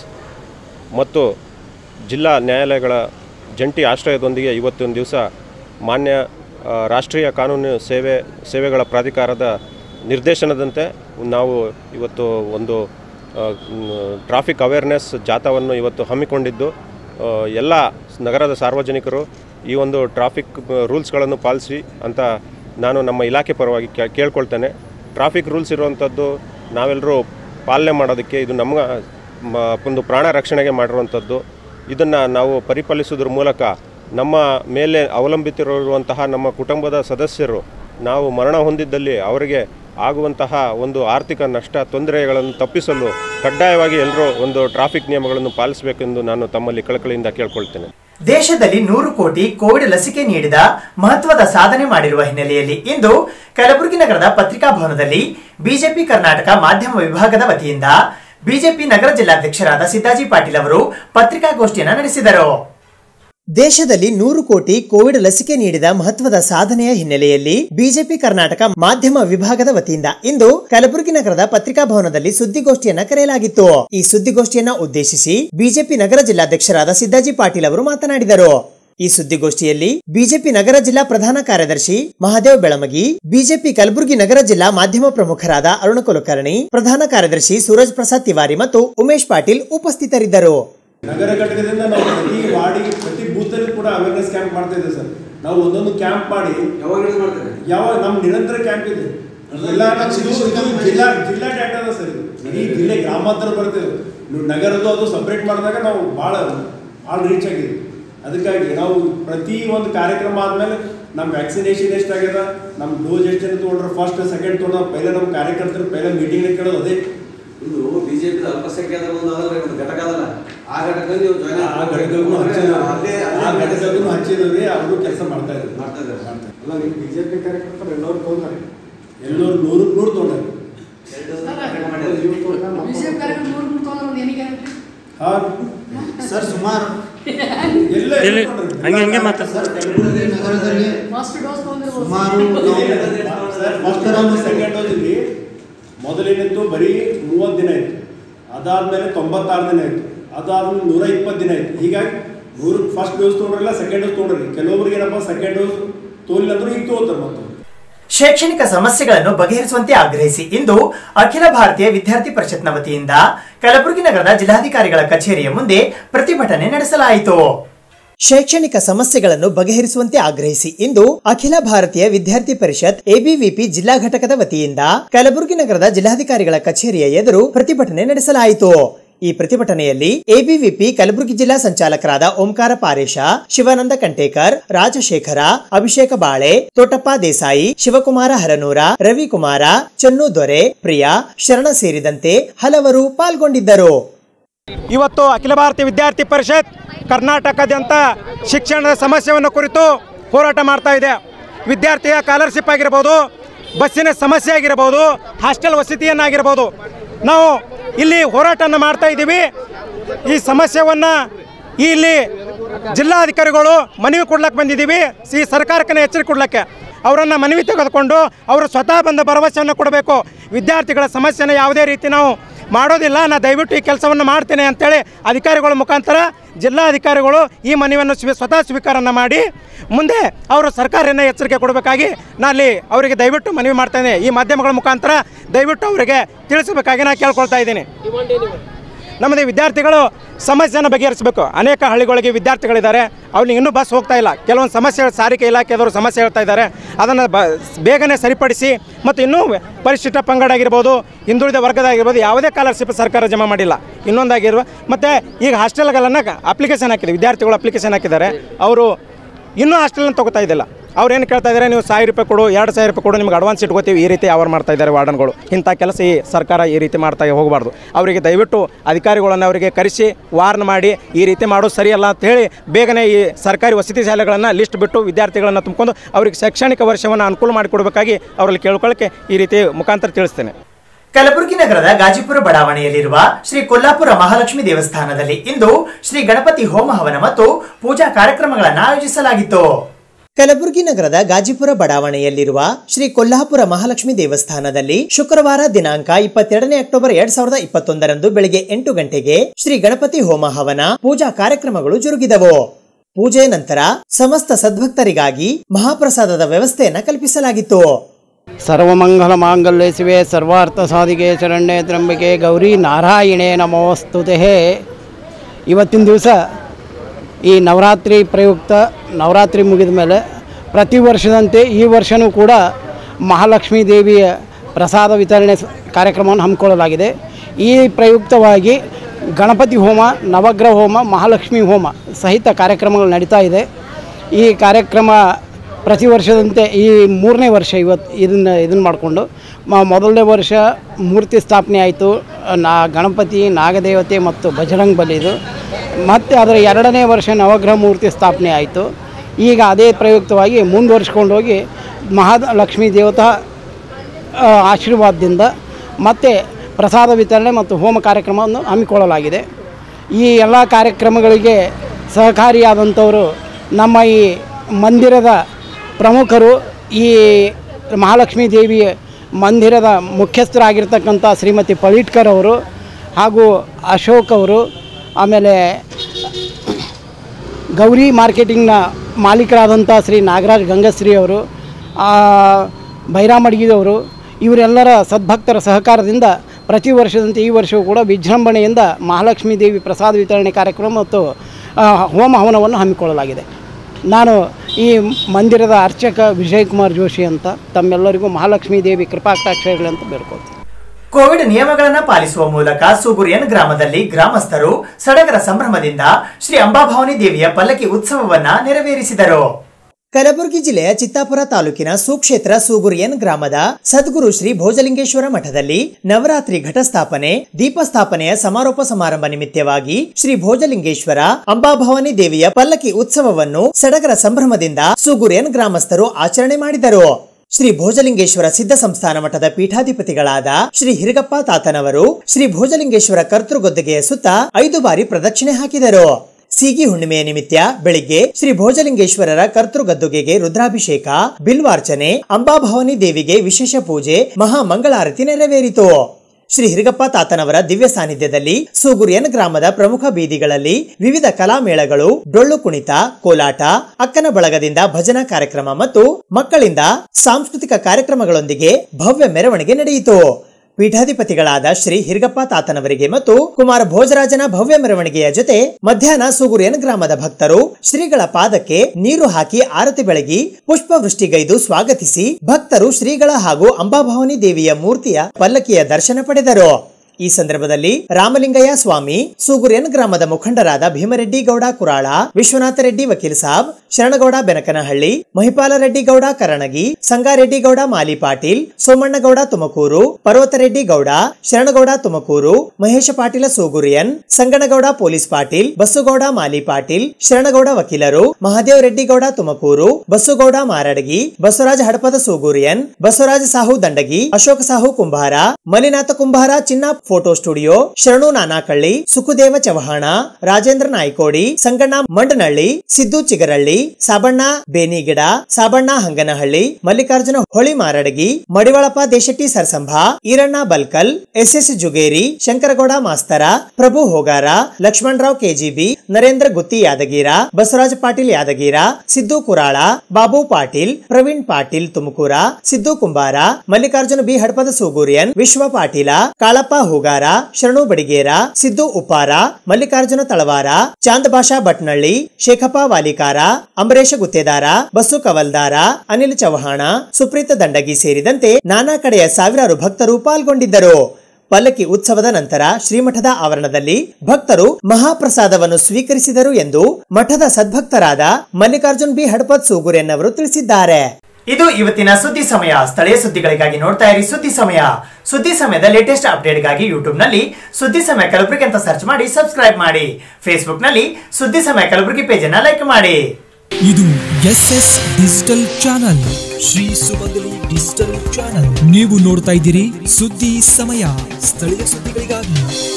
ಮತ್ತು ಜಿಲ್ಲಾ ನ್ಯಾಯಾಲಯಗಳ ಜಂಟಿ ಆಶ್ರಯದೊಂದಿಗೆ ಇವತ್ತೊಂದು ದಿವಸ ಮಾನ್ಯ ಆ, ರಾಷ್ಟ್ರೀಯ ಕಾನೂನು ಸೇವೆ ಸೇವೆಗಳ ಪ್ರಾಧಿಕಾರದ ನಿರ್ದೇಶನದಂತೆ ನಾವು ಇವತ್ತು ಒಂದು ಆ, ಮ್, ಟ್ರಾಫಿಕ್ ಅವೇರ್ನೆಸ್ ಜಾಥಾವನ್ನು ಇವತ್ತು ಹಮ್ಮಿಕೊಂಡಿದ್ದು ಆ, ಎಲ್ಲ ನಗರದ ಸಾರ್ವಜನಿಕರು ಈ ಒಂದು ಟ್ರಾಫಿಕ್ ರೂಲ್ಸ್ಗಳನ್ನು ಪಾಲಿಸಿ ಅಂತ ನಾನು ನಮ್ಮ ಇಲಾಖೆ ಪರವಾಗಿ ಕೇ- ಕೇಳ್ಕೊಳ್ತೇನೆ ಟ್ರಾಫಿಕ್ ರೂಲ್ಸ್ ಇರುವಂಥದ್ದು ನಾವೆಲ್ಲರೂ ಪಾಲನೆ ಮಾಡೋದಕ್ಕೆ ಇದು ನಮ್ಮ ಮ- ಒಂದು ಪ್ರಾಣ ರಕ್ಷಣೆಗೆ ಮಾಡಿರುವಂಥದ್ದು ಇದನ್ನು ನಾವು ಪರಿಪಾಲಿಸೋದ್ರ ಮೂಲಕ ನಮ್ಮ ಮೇಲೆ ಅವಲಂಬಿತಿರುವಂತಹ ನಮ್ಮ ಕುಟುಂಬದ ಸದಸ್ಯರು ನಾವು ಮರಣ ಹೊಂದಿದ್ದಲ್ಲಿ ಅವರಿಗೆ ಆಗುವಂತಹ ಒಂದು ಆರ್ಥಿಕ ನಷ್ಟ ತೊಂದರೆಗಳನ್ನು ತಪ್ಪಿಸಲು ಕಡ್ಡಾಯವಾಗಿ ಎಲ್ಲರೂ ಒಂದು ಟ್ರಾಫಿಕ್ ನಿಯಮಗಳನ್ನು ಪಾಲಿಸಬೇಕೆಂದು ನಾನು ತಮ್ಮಲ್ಲಿ ಕಳಕಳಿಯಿಂದ ಕೇಳ್ಕೊಳ್ತೇನೆ ದೇಶದಲ್ಲಿ ನೂರು ಕೋಟಿ ಕೋವಿಡ್ ಲಸಿಕೆ ನೀಡಿದ ಮಹತ್ವದ ಸಾಧನೆ ಮಾಡಿರುವ ಹಿನ್ನೆಲೆಯಲ್ಲಿ ಇಂದು ಕಲಬುರಗಿ ನಗರದ ಪತ್ರಿಕಾ ಭವನದಲ್ಲಿ ಬಿಜೆಪಿ ಕರ್ನಾಟಕ ಮಾಧ್ಯಮ ವಿಭಾಗದ ವತಿಯಿಂದ ಬಿಜೆಪಿ ನಗರ ಜಿಲ್ಲಾಧ್ಯಕ್ಷರಾದ ಸಿದ್ದಾಜಿ ಪಾಟೀಲ್ ಅವರು ಪತ್ರಿಕಾಗೋಷ್ಠಿಯನ್ನು ನಡೆಸಿದರು ದೇಶದಲ್ಲಿ ನೂರು ಕೋಟಿ ಕೋವಿಡ್ ಲಸಿಕೆ ನೀಡಿದ ಮಹತ್ವದ ಸಾಧನೆಯ ಹಿನ್ನೆಲೆಯಲ್ಲಿ ಬಿಜೆಪಿ ಕರ್ನಾಟಕ ಮಾಧ್ಯಮ ವಿಭಾಗದ ವತಿಯಿಂದ ಇಂದು ಕಲಬುರಗಿ ನಗರದ ಪತ್ರಿಕಾ ಭವನದಲ್ಲಿ ಸುದ್ದಿಗೋಷ್ಠಿಯನ್ನ ಕರೆಯಲಾಗಿತ್ತು ಈ ಸುದ್ದಿಗೋಷ್ಠಿಯನ್ನ ಉದ್ದೇಶಿಸಿ ಬಿಜೆಪಿ ನಗರ ಜಿಲ್ಲಾಧ್ಯಕ್ಷರಾದ ಸಿದ್ದಾಜಿ ಪಾಟೀಲ್ ಅವರು ಮಾತನಾಡಿದರು ಈ ಸುದ್ದಿಗೋಷ್ಠಿಯಲ್ಲಿ ಬಿಜೆಪಿ ನಗರ ಜಿಲ್ಲಾ ಪ್ರಧಾನ ಕಾರ್ಯದರ್ಶಿ ಮಹಾದೇವ್ ಬೆಳಮಗಿ ಬಿಜೆಪಿ ಕಲಬುರಗಿ ನಗರ ಜಿಲ್ಲಾ ಮಾಧ್ಯಮ ಪ್ರಮುಖರಾದ ಅರುಣ ಕುಲಕರ್ಣಿ ಪ್ರಧಾನ ಕಾರ್ಯದರ್ಶಿ ಸೂರಜ್ ಪ್ರಸಾದ್ ತಿವಾರಿ ಮತ್ತು ಉಮೇಶ್ ಪಾಟೀಲ್ ಉಪಸ್ಥಿತರಿದ್ದರು ನಗರ ಘಟಕದಿಂದ ನಾವು ಪ್ರತಿ ವಾರ್ಡಿಗೆ ಪ್ರತಿ ಬೂತಲ್ಲಿ ಕೂಡ ಅವೇರ್ನೆಸ್ ಕ್ಯಾಂಪ್ ಮಾಡ್ತಾ ಇದ್ದೇವೆ ಸರ್ ನಾವು ಒಂದೊಂದು ಕ್ಯಾಂಪ್ ಮಾಡಿ ಯಾವಾಗ ಯಾವಾಗ ನಮ್ಮ ನಿರಂತರ ಕ್ಯಾಂಪ್ ಇದೆ ಎಲ್ಲ ನಮ್ಮ ಇದು- ಇದು ಜಿಲ್ಲಾ ಜಿಲ್ಲಾ ಡಾಟಾ ಅದ ಸರ್ ಇದು ಇಡೀ ಜಿಲ್ಲೆ ಗ್ರಾಮಾಂತರ ಬರ್ತೇವೆ ನೀವು ನಗರದ್ದು ಅದು ಸಪ್ರೇಟ್ ಮಾಡಿದಾಗ ನಾವು ಭಾಳ ಭಾಳ ರೀಚ್ ಆಗಿದೆ ಅದಕ್ಕಾಗಿ ನಾವು ಪ್ರತಿ ಒಂದು ಕಾರ್ಯಕ್ರಮ ಆದಮೇಲೆ ನಮ್ಮ ವ್ಯಾಕ್ಸಿನೇಷನ್ ಎಷ್ಟಾಗ್ಯದ ನಮ್ಮ ಡೋಸ್ ಎಷ್ಟು ಜನ ತೊಗೊಂಡ್ರೆ ಫಸ್ಟ್ ಸೆಕೆಂಡ್ ತೊಗೊಂಡ್ರೆ ಪೈಲೆ ನಮ್ಮ ಕಾರ್ಯಕರ್ತರು ಪೈಲೆ ಮೀಟಿಂಗ್ ಕೇಳೋದು ಅದೇ ಇದು ಬಿಜೆಪಿ ಅಲ್ಪಸಂಖ್ಯಾತ ಒಂದು ಅದಲ್ಲ ಒಂದು ಘಟಕ ಅದಲ್ಲ ಆ ಘಟಕ ನೀವು ಜಾಯ್ನ್ ಆ ಘಟಕಕ್ಕೂ ಹಚ್ಚಿದವ್ರು ಆ ಘಟಕಕ್ಕೂ ಹಚ್ಚಿದವ್ರಿ ಅವರು ಕೆಲಸ ಮಾಡ್ತಾ ಇದ್ದಾರೆ ಮಾಡ್ತಾ ಇದ್ದಾರೆ ಅಲ್ಲ ನೀವು ಬಿಜೆಪಿ ಕಾರ್ಯಕರ್ತರು ಎಲ್ಲರೂ ತೊಗೊಂಡ್ರೆ ಎಲ್ಲರೂ ನೂರು ನೂರು ತೊಗೊಂಡ್ರೆ ಹಾ ಸರ್ ಸುಮಾರು ಎಲ್ಲ ಇಲ್ಲಿ ಹಂಗೆ ಹಂಗೆ ನಗರದಲ್ಲಿ ಸುಮಾರು sir first dose second dose ಇಲ್ಲಿ ಮೊದಲೇನಿತ್ತು ಬರೀ ಮೂವತ್ತು ದಿನ ಇತ್ತು ಅದಾದ್ಮೇಲೆ ತೊಂಬತ್ತಾರು ದಿನ ಇತ್ತು ಅದಾದ್ಮೇಲೆ ನೂರ ಇಪ್ಪತ್ತು ದಿನ ಇತ್ತು ಹೀಗಾಗಿ ನೂರು ಫಸ್ಟ್ ಡೋಸ್ ತೊಗೊಂಡ್ರಲ್ಲ ಸೆಕೆಂಡ್ ಡೋಸ್ ತೊಗೊಂಡ್ರಿ ಕೆಲವೊಬ್ರಿಗೆ ಏನಪ್ಪ ಸೆಕೆಂಡ್ ಡೋಸ್ ತೋಲಿಲ್ಲ ಅಂದ್ರೆ ಈಗ ತೊಗೋತಾರೆ ಮತ್ತೆ ಶೈಕ್ಷಣಿಕ ಸಮಸ್ಯೆಗಳನ್ನು ಬಗೆಹರಿಸುವಂತೆ ಆಗ್ರಹಿಸಿ ಇಂದು ಅಖಿಲ ಭಾರತೀಯ ವಿದ್ಯಾರ್ಥಿ ಪರಿಷತ್ನ ವತಿಯಿಂದ ಕಲಬುರಗಿ ನಗರದ ಜಿಲ್ಲಾಧಿಕಾರಿಗಳ ಕಚೇರಿಯ ಮುಂದೆ ಪ್ರತಿಭಟನೆ ನಡೆಸಲಾಯಿತು ಶೈಕ್ಷಣಿಕ ಸಮಸ್ಯೆಗಳನ್ನು ಬಗೆಹರಿಸುವಂತೆ ಆಗ್ರಹಿಸಿ ಇಂದು ಅಖಿಲ ಭಾರತೀಯ ವಿದ್ಯಾರ್ಥಿ ಪರಿಷತ್ ಎಬಿವಿಪಿ ಜಿಲ್ಲಾ ಘಟಕದ ವತಿಯಿಂದ ಕಲಬುರಗಿ ನಗರದ ಜಿಲ್ಲಾಧಿಕಾರಿಗಳ ಕಚೇರಿಯ ಎದುರು ಪ್ರತಿಭಟನೆ ನಡೆಸಲಾಯಿತು ಈ ಪ್ರತಿಭಟನೆಯಲ್ಲಿ ಎಬಿವಿಪಿ ಕಲಬುರಗಿ ಜಿಲ್ಲಾ ಸಂಚಾಲಕರಾದ ಓಂಕಾರ ಪಾರೇಶ ಶಿವಾನಂದ ಕಂಟೇಕರ್ ರಾಜಶೇಖರ ಅಭಿಷೇಕ ಬಾಳೆ ತೋಟಪ್ಪ ದೇಸಾಯಿ ಶಿವಕುಮಾರ ಹರನೂರ ರವಿಕುಮಾರ ಚನ್ನು ದೊರೆ ಪ್ರಿಯಾ ಶರಣ ಸೇರಿದಂತೆ ಹಲವರು ಪಾಲ್ಗೊಂಡಿದ್ದರು ಇವತ್ತು ಅಖಿಲ ಭಾರತೀಯ ವಿದ್ಯಾರ್ಥಿ ಪರಿಷತ್ ಕರ್ನಾಟಕದಾದ್ಯಂತ ಶಿಕ್ಷಣದ ಸಮಸ್ಯೆಯನ್ನು ಕುರಿತು ಹೋರಾಟ ಮಾಡ್ತಾ ಇದೆ ವಿದ್ಯಾರ್ಥಿಯ ಸ್ಕಾಲರ್ಶಿಪ್ ಆಗಿರ್ಬೋದು ಬಸ್ಸಿನ ಸಮಸ್ಯೆ ಆಗಿರ್ಬೋದು ಹಾಸ್ಟೆಲ್ ವಸತಿಯನ್ನಾಗಿರ್ಬೋದು ನಾವು ಇಲ್ಲಿ ಹೋರಾಟವನ್ನು ಮಾಡ್ತಾ ಇದ್ದೀವಿ ಈ ಸಮಸ್ಯೆಯನ್ನು ಇಲ್ಲಿ ಜಿಲ್ಲಾಧಿಕಾರಿಗಳು ಮನವಿ ಕೊಡ್ಲಕ್ಕೆ ಬಂದಿದ್ದೀವಿ ಈ ಸರ್ಕಾರಕ್ಕೆ ಎಚ್ಚರಿಕೆ ಕೊಡ್ಲಿಕ್ಕೆ ಅವರನ್ನು ಮನವಿ ತೆಗೆದುಕೊಂಡು ಅವರು ಸ್ವತಃ ಬಂದ ಭರವಸೆಯನ್ನು ಕೊಡಬೇಕು ವಿದ್ಯಾರ್ಥಿಗಳ ಸಮಸ್ಯೆನ ಯಾವುದೇ ರೀತಿ ನಾವು ಮಾಡೋದಿಲ್ಲ ನಾ ದಯವಿಟ್ಟು ಈ ಕೆಲಸವನ್ನು ಮಾಡ್ತೇನೆ ಅಂತೇಳಿ ಅಧಿಕಾರಿಗಳ ಮುಖಾಂತರ ಜಿಲ್ಲಾಧಿಕಾರಿಗಳು ಈ ಮನವಿಯನ್ನು ಸ್ವೀ ಸ್ವತಃ ಸ್ವೀಕಾರನ ಮಾಡಿ ಮುಂದೆ ಅವರು ಸರ್ಕಾರನ ಎಚ್ಚರಿಕೆ ಕೊಡಬೇಕಾಗಿ ನಾನಲ್ಲಿ ಅವರಿಗೆ ದಯವಿಟ್ಟು ಮನವಿ ಮಾಡ್ತೇನೆ ಈ ಮಾಧ್ಯಮಗಳ ಮುಖಾಂತರ ದಯವಿಟ್ಟು ಅವರಿಗೆ ತಿಳಿಸಬೇಕಾಗಿ ನಾನು ಕೇಳ್ಕೊಳ್ತಾ ಇದ್ದೀನಿ ನಮ್ಮದು ವಿದ್ಯಾರ್ಥಿಗಳು ಸಮಸ್ಯೆಯನ್ನು ಬಗೆಹರಿಸಬೇಕು ಅನೇಕ ಹಳ್ಳಿಗಳಿಗೆ ವಿದ್ಯಾರ್ಥಿಗಳಿದ್ದಾರೆ ಅವ್ರಿಗೆ ಇನ್ನೂ ಬಸ್ ಹೋಗ್ತಾ ಇಲ್ಲ ಕೆಲವೊಂದು ಸಮಸ್ಯೆ ಸಾರಿಗೆ ಇಲಾಖೆದವರು ಸಮಸ್ಯೆ ಹೇಳ್ತಾ ಇದ್ದಾರೆ ಅದನ್ನು ಬ ಬೇಗನೆ ಸರಿಪಡಿಸಿ ಮತ್ತು ಇನ್ನೂ ಪರಿಶಿಷ್ಟ ಪಂಗಡ ಆಗಿರ್ಬೋದು ಹಿಂದುಳಿದ ವರ್ಗದಾಗಿರ್ಬೋದು ಯಾವುದೇ ಸ್ಕಾಲರ್ಶಿಪ್ ಸರ್ಕಾರ ಜಮಾ ಮಾಡಿಲ್ಲ ಇನ್ನೊಂದಾಗಿರುವ ಮತ್ತು ಈಗ ಹಾಸ್ಟೆಲ್ಗಳನ್ನು ಅಪ್ಲಿಕೇಶನ್ ಹಾಕಿದೆ ವಿದ್ಯಾರ್ಥಿಗಳು ಅಪ್ಲಿಕೇಶನ್ ಹಾಕಿದ್ದಾರೆ ಅವರು ಇನ್ನೂ ಹಾಸ್ಟೆಲನ್ನು ತೊಗೋತಾ ಇದ್ದಿಲ್ಲ ಅವ್ರು ಏನು ಕೇಳ್ತಾ ಇದ್ದಾರೆ ನೀವು ಸಾವಿರ ರೂಪಾಯಿ ಕೊಡು ಎರಡು ಸಾವಿರ ರೂಪಾಯಿ ಕೊಡು ನಿಮ್ಗೆ ಅಡ್ವಾನ್ಸ್ ಇಟ್ಕೋತೀವಿ ಈ ರೀತಿ ಅವ್ರು ಮಾಡ್ತಾ ಇದ್ದಾರೆ ವಾರ್ಡನ್ಗಳು ಇಂಥ ಕೆಲಸ ಈ ಸರ್ಕಾರ ಈ ರೀತಿ ಮಾಡ್ತಾ ಹೋಗಬಾರ್ದು ಅವರಿಗೆ ದಯವಿಟ್ಟು ಅಧಿಕಾರಿಗಳನ್ನು ಅವರಿಗೆ ಕರೆಸಿ ವಾರ್ನ್ ಮಾಡಿ ಈ ರೀತಿ ಮಾಡೋದು ಸರಿಯಲ್ಲ ಅಂತ ಹೇಳಿ ಬೇಗನೆ ಈ ಸರ್ಕಾರಿ ವಸತಿ ಶಾಲೆಗಳನ್ನು ಲಿಸ್ಟ್ ಬಿಟ್ಟು ವಿದ್ಯಾರ್ಥಿಗಳನ್ನು ತುಂಬಿಕೊಂಡು ಅವ್ರಿಗೆ ಶೈಕ್ಷಣಿಕ ವರ್ಷವನ್ನು ಅನುಕೂಲ ಮಾಡಿಕೊಡ್ಬೇಕಾಗಿ ಅವರಲ್ಲಿ ಕೇಳ್ಕೊಳ್ಳೋಕ್ಕೆ ಈ ರೀತಿ ಮುಖಾಂತರ ತಿಳಿಸ್ತೇನೆ ಕಲಬುರಗಿ ನಗರದ ಗಾಜಿಪುರ ಬಡಾವಣೆಯಲ್ಲಿರುವ ಶ್ರೀ ಕೊಲ್ಲಾಪುರ ಮಹಾಲಕ್ಷ್ಮಿ ದೇವಸ್ಥಾನದಲ್ಲಿ ಇಂದು ಶ್ರೀ ಗಣಪತಿ ಹೋಮ ಹವನ ಮತ್ತು ಪೂಜಾ ಕಾರ್ಯಕ್ರಮಗಳನ್ನು ಆಯೋಜಿಸಲಾಗಿತ್ತು ಕಲಬುರಗಿ ನಗರದ ಗಾಜಿಪುರ ಬಡಾವಣೆಯಲ್ಲಿರುವ ಶ್ರೀ ಕೊಲ್ಲಾಪುರ ಮಹಾಲಕ್ಷ್ಮಿ ದೇವಸ್ಥಾನದಲ್ಲಿ ಶುಕ್ರವಾರ ದಿನಾಂಕ ಇಪ್ಪತ್ತೆರಡನೇ ಅಕ್ಟೋಬರ್ ಎರಡ್ ಸಾವಿರದ ಇಪ್ಪತ್ತೊಂದರಂದು ಬೆಳಿಗ್ಗೆ ಎಂಟು ಗಂಟೆಗೆ ಶ್ರೀ ಗಣಪತಿ ಹೋಮ ಹವನ ಪೂಜಾ ಕಾರ್ಯಕ್ರಮಗಳು ಜರುಗಿದವು ಪೂಜೆ ನಂತರ ಸಮಸ್ತ ಸದ್ಭಕ್ತರಿಗಾಗಿ ಮಹಾಪ್ರಸಾದದ ವ್ಯವಸ್ಥೆಯನ್ನ ಕಲ್ಪಿಸಲಾಗಿತ್ತು ಸರ್ವಮಂಗಲ ಮಾಂಗಲ್ಯ ಶಿವೆ ಸರ್ವಾರ್ಥ ಸಾಧಿಗೆ ಶರಣ್ಯ ತ್ರಂಬಿಕೆ ಗೌರಿ ನಾರಾಯಣೇ ನಮೋಸ್ತುತೆ ಇವತ್ತಿನ ದಿವಸ ಈ ನವರಾತ್ರಿ ಪ್ರಯುಕ್ತ ನವರಾತ್ರಿ ಮುಗಿದ ಮೇಲೆ ಪ್ರತಿ ವರ್ಷದಂತೆ ಈ ವರ್ಷವೂ ಕೂಡ ಮಹಾಲಕ್ಷ್ಮೀ ದೇವಿಯ ಪ್ರಸಾದ ವಿತರಣೆ ಸ- ಕಾರ್ಯಕ್ರಮವನ್ನು ಹಮ್ಮಿಕೊಳ್ಳಲಾಗಿದೆ ಈ ಪ್ರಯುಕ್ತವಾಗಿ ಗಣಪತಿ ಹೋಮ ನವಗ್ರಹ ಹೋಮ ಮಹಾಲಕ್ಷ್ಮಿ ಹೋಮ ಸಹಿತ ಕಾರ್ಯಕ್ರಮಗಳು ನಡೀತಾ ಇದೆ ಈ ಕಾರ್ಯಕ್ರಮ ಪ್ರತಿ ವರ್ಷದಂತೆ ಈ ಮೂರನೇ ವರ್ಷ ಇವತ್ತು ಇದನ್ನು ಇದನ್ನು ಮಾಡಿಕೊಂಡು ಮೊದಲನೇ ವರ್ಷ ಮೂರ್ತಿ ಸ್ಥಾಪನೆ ಆಯಿತು ನಾ ಗಣಪತಿ ನಾಗದೇವತೆ ಮತ್ತು ಬಜರಂಗ್ ಬಲಿದು ಮತ್ತು ಅದರ ಎರಡನೇ ವರ್ಷ ನವಗ್ರಹ ಮೂರ್ತಿ ಸ್ಥಾಪನೆ ಆಯಿತು ಈಗ ಅದೇ ಪ್ರಯುಕ್ತವಾಗಿ ಮುಂದುವರ್ಸ್ಕೊಂಡು ಹೋಗಿ ಮಹಾಲಕ್ಷ್ಮೀ ದೇವತಾ ಆ, ಆಶೀರ್ವಾದದಿಂದ ಮತ್ತೆ ಪ್ರಸಾದ ವಿತರಣೆ ಮತ್ತು ಹೋಮ ಕಾರ್ಯಕ್ರಮವನ್ನು ಹಮ್ಮಿಕೊಳ್ಳಲಾಗಿದೆ ಈ ಎಲ್ಲ ಕಾರ್ಯಕ್ರಮಗಳಿಗೆ ಸಹಕಾರಿಯಾದಂಥವರು ನಮ್ಮ ಈ ಮಂದಿರದ ಪ್ರಮುಖರು ಈ ಮಹಾಲಕ್ಷ್ಮೀ ದೇವಿ ಮಂದಿರದ ಮುಖ್ಯಸ್ಥರಾಗಿರ್ತಕ್ಕಂಥ ಶ್ರೀಮತಿ ಪಳಿಟ್ಕರ್ ಅವರು ಹಾಗೂ ಅಶೋಕ್ ಅವರು ಆಮೇಲೆ ಗೌರಿ ಮಾರ್ಕೆಟಿಂಗ್ನ ಮಾಲೀಕರಾದಂಥ ಶ್ರೀ ನಾಗರಾಜ್ ಗಂಗಶ್ರೀ ಅವರು ಆ, ಬೈರಾಮಡ್ಗಿದವರು ಇವರೆಲ್ಲರ ಸದ್ಭಕ್ತರ ಸಹಕಾರದಿಂದ ಪ್ರತಿ ವರ್ಷದಂತೆ ಈ ವರ್ಷವೂ ಕೂಡ ವಿಜೃಂಭಣೆಯಿಂದ ಮಹಾಲಕ್ಷ್ಮೀ ದೇವಿ ಪ್ರಸಾದ ವಿತರಣೆ ಕಾರ್ಯಕ್ರಮ ಮತ್ತು ಆ, ಹೋಮ ಹವನವನ್ನು ಹಮ್ಮಿಕೊಳ್ಳಲಾಗಿದೆ ನಾನು ಈ ಮಂದಿರದ ಅರ್ಚಕ ವಿಜಯ್ ಕುಮಾರ್ ಜೋಶಿ ಅಂತ ತಮ್ಮೆಲ್ಲರಿಗೂ ಮಹಾಲಕ್ಷ್ಮೀ ದೇವಿ ಕೃಪಾಕಟಾಕ್ಷರಗಳು ಅಂತ ಬೇಡ್ಕೊಳ್ತೀನಿ ಕೋವಿಡ್ ನಿಯಮಗಳನ್ನ ಪಾಲಿಸುವ ಮೂಲಕ ಸುಗುರಿಯನ್ ಗ್ರಾಮದಲ್ಲಿ ಗ್ರಾಮಸ್ಥರು ಸಡಗರ ಸಂಭ್ರಮದಿಂದ ಶ್ರೀ ಅಂಬಾಭವಾನಿ ದೇವಿಯ ಪಲ್ಲಕ್ಕಿ ಉತ್ಸವವನ್ನ ನೆರವೇರಿಸಿದರು ಕಲಬುರಗಿ ಜಿಲ್ಲೆಯ ಚಿತ್ತಾಪುರ ತಾಲೂಕಿನ ಸುಕ್ಷೇತ್ರ ಸೂಗುರಿಯನ್ ಗ್ರಾಮದ ಸದ್ಗುರು ಶ್ರೀ ಭೋಜಲಿಂಗೇಶ್ವರ ಮಠದಲ್ಲಿ ನವರಾತ್ರಿ ಘಟಸ್ಥಾಪನೆ ದೀಪಸ್ಥಾಪನೆಯ ಸಮಾರೋಪ ಸಮಾರಂಭ ನಿಮಿತ್ತವಾಗಿ ಶ್ರೀ ಭೋಜಲಿಂಗೇಶ್ವರ ಅಂಬಾಭವಾನಿ ದೇವಿಯ ಪಲ್ಲಕ್ಕಿ ಉತ್ಸವವನ್ನು ಸಡಗರ ಸಂಭ್ರಮದಿಂದ ಸೂಗುರಿಯನ್ ಗ್ರಾಮಸ್ಥರು ಆಚರಣೆ ಮಾಡಿದರು ಶ್ರೀ ಭೋಜಲಿಂಗೇಶ್ವರ ಸಿದ್ಧ ಸಂಸ್ಥಾನ ಮಠದ ಪೀಠಾಧಿಪತಿಗಳಾದ ಶ್ರೀ ಹಿರಗಪ್ಪ ತಾತನವರು ಶ್ರೀ ಭೋಜಲಿಂಗೇಶ್ವರ ಕರ್ತೃಗದ್ದುಗೆಯ ಸುತ್ತ ಐದು ಬಾರಿ ಪ್ರದಕ್ಷಿಣೆ ಹಾಕಿದರು ಸೀಗಿ ಹುಣ್ಣಿಮೆಯ ನಿಮಿತ್ತ ಬೆಳಿಗ್ಗೆ ಶ್ರೀ ಭೋಜಲಿಂಗೇಶ್ವರರ ಕರ್ತೃಗದ್ದುಗೆಗೆ ರುದ್ರಾಭಿಷೇಕ ಬಿಲ್ವಾರ್ಚನೆ ಅಂಬಾಭವಾನಿ ದೇವಿಗೆ ವಿಶೇಷ ಪೂಜೆ ಮಹಾ ಮಂಗಳಾರತಿ ನೆರವೇರಿತು ಶ್ರೀ ಹಿರಿಗಪ್ಪ ತಾತನವರ ದಿವ್ಯ ಸಾನ್ನಿಧ್ಯದಲ್ಲಿ ಸೂಗುರಿಯನ್ ಗ್ರಾಮದ ಪ್ರಮುಖ ಬೀದಿಗಳಲ್ಲಿ ವಿವಿಧ ಕಲಾಮೇಳಗಳು ಡೊಳ್ಳು ಕುಣಿತ ಕೋಲಾಟ ಅಕ್ಕನ ಬಳಗದಿಂದ ಭಜನಾ ಕಾರ್ಯಕ್ರಮ ಮತ್ತು ಮಕ್ಕಳಿಂದ ಸಾಂಸ್ಕೃತಿಕ ಕಾರ್ಯಕ್ರಮಗಳೊಂದಿಗೆ ಭವ್ಯ ಮೆರವಣಿಗೆ ನಡೆಯಿತು ಪೀಠಾಧಿಪತಿಗಳಾದ ಶ್ರೀ ಹಿರಿಗಪ್ಪ ತಾತನವರಿಗೆ ಮತ್ತು ಕುಮಾರ ಭೋಜರಾಜನ ಭವ್ಯ ಮೆರವಣಿಗೆಯ ಜೊತೆ ಮಧ್ಯಾಹ್ನ ಸೂಗುರಿಯನ್ ಗ್ರಾಮದ ಭಕ್ತರು ಶ್ರೀಗಳ ಪಾದಕ್ಕೆ ನೀರು ಹಾಕಿ ಆರತಿ ಬೆಳಗಿ ಪುಷ್ಪ ವೃಷ್ಟಿಗೈದು ಸ್ವಾಗತಿಸಿ ಭಕ್ತರು ಶ್ರೀಗಳ ಹಾಗೂ ಅಂಬಾಭವಾನಿ ದೇವಿಯ ಮೂರ್ತಿಯ ಪಲ್ಲಕ್ಕಿಯ ದರ್ಶನ ಪಡೆದರು ಈ ಸಂದರ್ಭದಲ್ಲಿ ರಾಮಲಿಂಗಯ್ಯ ಸ್ವಾಮಿ ಸೂಗುರಿಯನ್ ಗ್ರಾಮದ ಮುಖಂಡರಾದ ಭೀಮರೆಡ್ಡಿ ಗೌಡ ಕುರಾಳ ವಿಶ್ವನಾಥ ರೆಡ್ಡಿ ವಕೀಲ್ ಸಾಬ್ ಶರಣಗೌಡ ಬೆನಕನಹಳ್ಳಿ ಮಹಿಪಾಲ ರೆಡ್ಡಿ ಗೌಡ ಕರಣಗಿ ಸಂಗಾರೆಡ್ಡಿ ಗೌಡ ಮಾಲಿ ಪಾಟೀಲ್ ಸೋಮಣ್ಣಗೌಡ ತುಮಕೂರು ಪರ್ವತರೆಡ್ಡಿ ಗೌಡ ಶರಣಗೌಡ ತುಮಕೂರು ಮಹೇಶ ಪಾಟೀಲ ಸೂಗುರಿಯನ್ ಸಂಗನಗೌಡ ಪೊಲೀಸ್ ಪಾಟೀಲ್ ಬಸ್ಸುಗೌಡ ಮಾಲಿ ಪಾಟೀಲ್ ಶರಣಗೌಡ ವಕೀಲರು ಮಹಾದೇವ್ ರೆಡ್ಡಿ ಗೌಡ ತುಮಕೂರು ಬಸ್ಸುಗೌಡ ಮಾರಡಗಿ ಬಸವರಾಜ ಹಡಪದ ಸೂಗೂರಿಯನ್ ಬಸವರಾಜ ಸಾಹು ದಂಡಗಿ ಅಶೋಕ ಸಾಹು ಕುಂಬಾರ ಮಲಿನಾಥ ಕುಂಬಾರ ಚಿನ್ನ ಫೋಟೋ ಸ್ಟುಡಿಯೋ ಶರಣು ನಾನಾಕಳ್ಳಿ ಸುಖದೇವ ಚವಹಾಣ ರಾಜೇಂದ್ರ ನಾಯ್ಕೋಡಿ ಸಂಗಣ್ಣ ಮಂಡನಹಳ್ಳಿ ಸಿದ್ದು ಚಿಗರಳ್ಳಿ ಸಾಬಣ್ಣ ಬೇನಿಗಿಡ ಸಾಬಣ್ಣ ಹಂಗನಹಳ್ಳಿ ಮಲ್ಲಿಕಾರ್ಜುನ ಹೊಳಿ ಮಾರಡಗಿ ಮಡಿವಾಳಪ್ಪ ದೇಶೆಟ್ಟಿ ಸರ್ಸಂಭ ಈರಣ್ಣ ಬಲ್ಕಲ್ ಎಸ್ ಎಸ್ ಜುಗೇರಿ ಶಂಕರಗೌಡ ಮಾಸ್ತರ ಪ್ರಭು ಹೋಗಾರ ಲಕ್ಷ್ಮಣರಾವ್ ಕೆಜಿಬಿ ನರೇಂದ್ರ ಗುತ್ತಿ ಯಾದಗೀರ ಬಸವರಾಜ ಪಾಟೀಲ್ ಯಾದಗೀರ ಸಿದ್ದು ಕುರಾಳ ಬಾಬು ಪಾಟೀಲ್ ಪ್ರವೀಣ್ ಪಾಟೀಲ್ ತುಮಕೂರ ಸಿದ್ದು ಕುಂಬಾರ ಮಲ್ಲಿಕಾರ್ಜುನ ಬಿ ಹಡಪದ ಸೂಗೂರಿಯನ್ ವಿಶ್ವ ಪಾಟೀಲ ಕಾಳಪ್ಪ ಹೂಗಾರ ಶರಣು ಬಡಿಗೇರ ಸಿದ್ದು ಉಪ್ಪಾರ ಮಲ್ಲಿಕಾರ್ಜುನ ತಳವಾರ ಚಾಂದ್ ಭಾಷಾ ಭಟ್ನಳ್ಳಿ ಶೇಖಪ್ಪ ವಾಲಿಕಾರ ಅಂಬರೇಶ ಗುತ್ತೇದಾರ ಬಸ್ಸು ಕವಲ್ದಾರ ಅನಿಲ್ ಚೌಹಾಣ ಸುಪ್ರೀತ ದಂಡಗಿ ಸೇರಿದಂತೆ ನಾನಾ ಕಡೆಯ ಸಾವಿರಾರು ಭಕ್ತರು ಪಾಲ್ಗೊಂಡಿದ್ದರು ಪಲ್ಲಕ್ಕಿ ಉತ್ಸವದ ನಂತರ ಶ್ರೀಮಠದ ಆವರಣದಲ್ಲಿ ಭಕ್ತರು ಮಹಾಪ್ರಸಾದವನ್ನು ಸ್ವೀಕರಿಸಿದರು ಎಂದು ಮಠದ ಸದ್ಭಕ್ತರಾದ ಮಲ್ಲಿಕಾರ್ಜುನ್ ಬಿ ಹಡಪದ್ ಸೂಗುರೆನ್ ಅವರು ತಿಳಿಸಿದ್ದಾರೆ ಇದು ಇವತ್ತಿನ ಸುದ್ದಿ ಸಮಯ ಸ್ಥಳೀಯ ಸುದ್ದಿಗಳಿಗಾಗಿ ನೋಡ್ತಾ ಇರಿ ಸುದ್ದಿ ಸಮಯ ಸುದ್ದಿ ಸಮಯದ ಲೇಟೆಸ್ಟ್ ಅಪ್ಡೇಟ್ಗಾಗಿ ಯೂಟ್ಯೂಬ್ ನಲ್ಲಿ ಸುದ್ದಿ ಸಮಯ ಕಲಬುರಗಿ ಅಂತ ಸರ್ಚ್ ಮಾಡಿ ಸಬ್ಸ್ಕ್ರೈಬ್ ಮಾಡಿ ಫೇಸ್ಬುಕ್ ನಲ್ಲಿ ಸುದ್ದಿ ಸಮಯ ಕಲಬುರಗಿ ಪೇಜ್ ಅನ್ನ ಲೈಕ್ ಮಾಡಿ ಇದು S S digital channel Shri Sumangali digital channel ನೀವು ನೋಡ್ತಾ ಇದ್ದೀರಿ ಸುದ್ದಿ ಸಮಯ ಸ್ಥಳೀಯ ಸುದ್ದಿಗಳಿಗಾಗಿ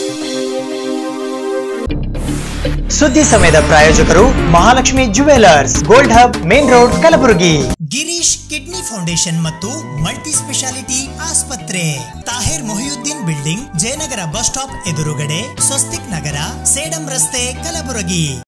ಸುದ್ದಿ ಸಮಯದ ಪ್ರಾಯೋಜಕರು Mahalakshmi jewellers gold hub main road Kalaburagi Girish kidney foundation ಮತ್ತು ಮಲ್ಟಿ ಸ್ಪೆಷಾಲಿಟಿ ಆಸ್ಪತ್ರೆ Tahir Mohiuddin building Jayanagar bus stop ಎದುರುಗಡೆ ಸ್ವಸ್ತಿಕ್ ನಗರ ಸೇಡಂ ರಸ್ತೆ ಕಲಬುರಗಿ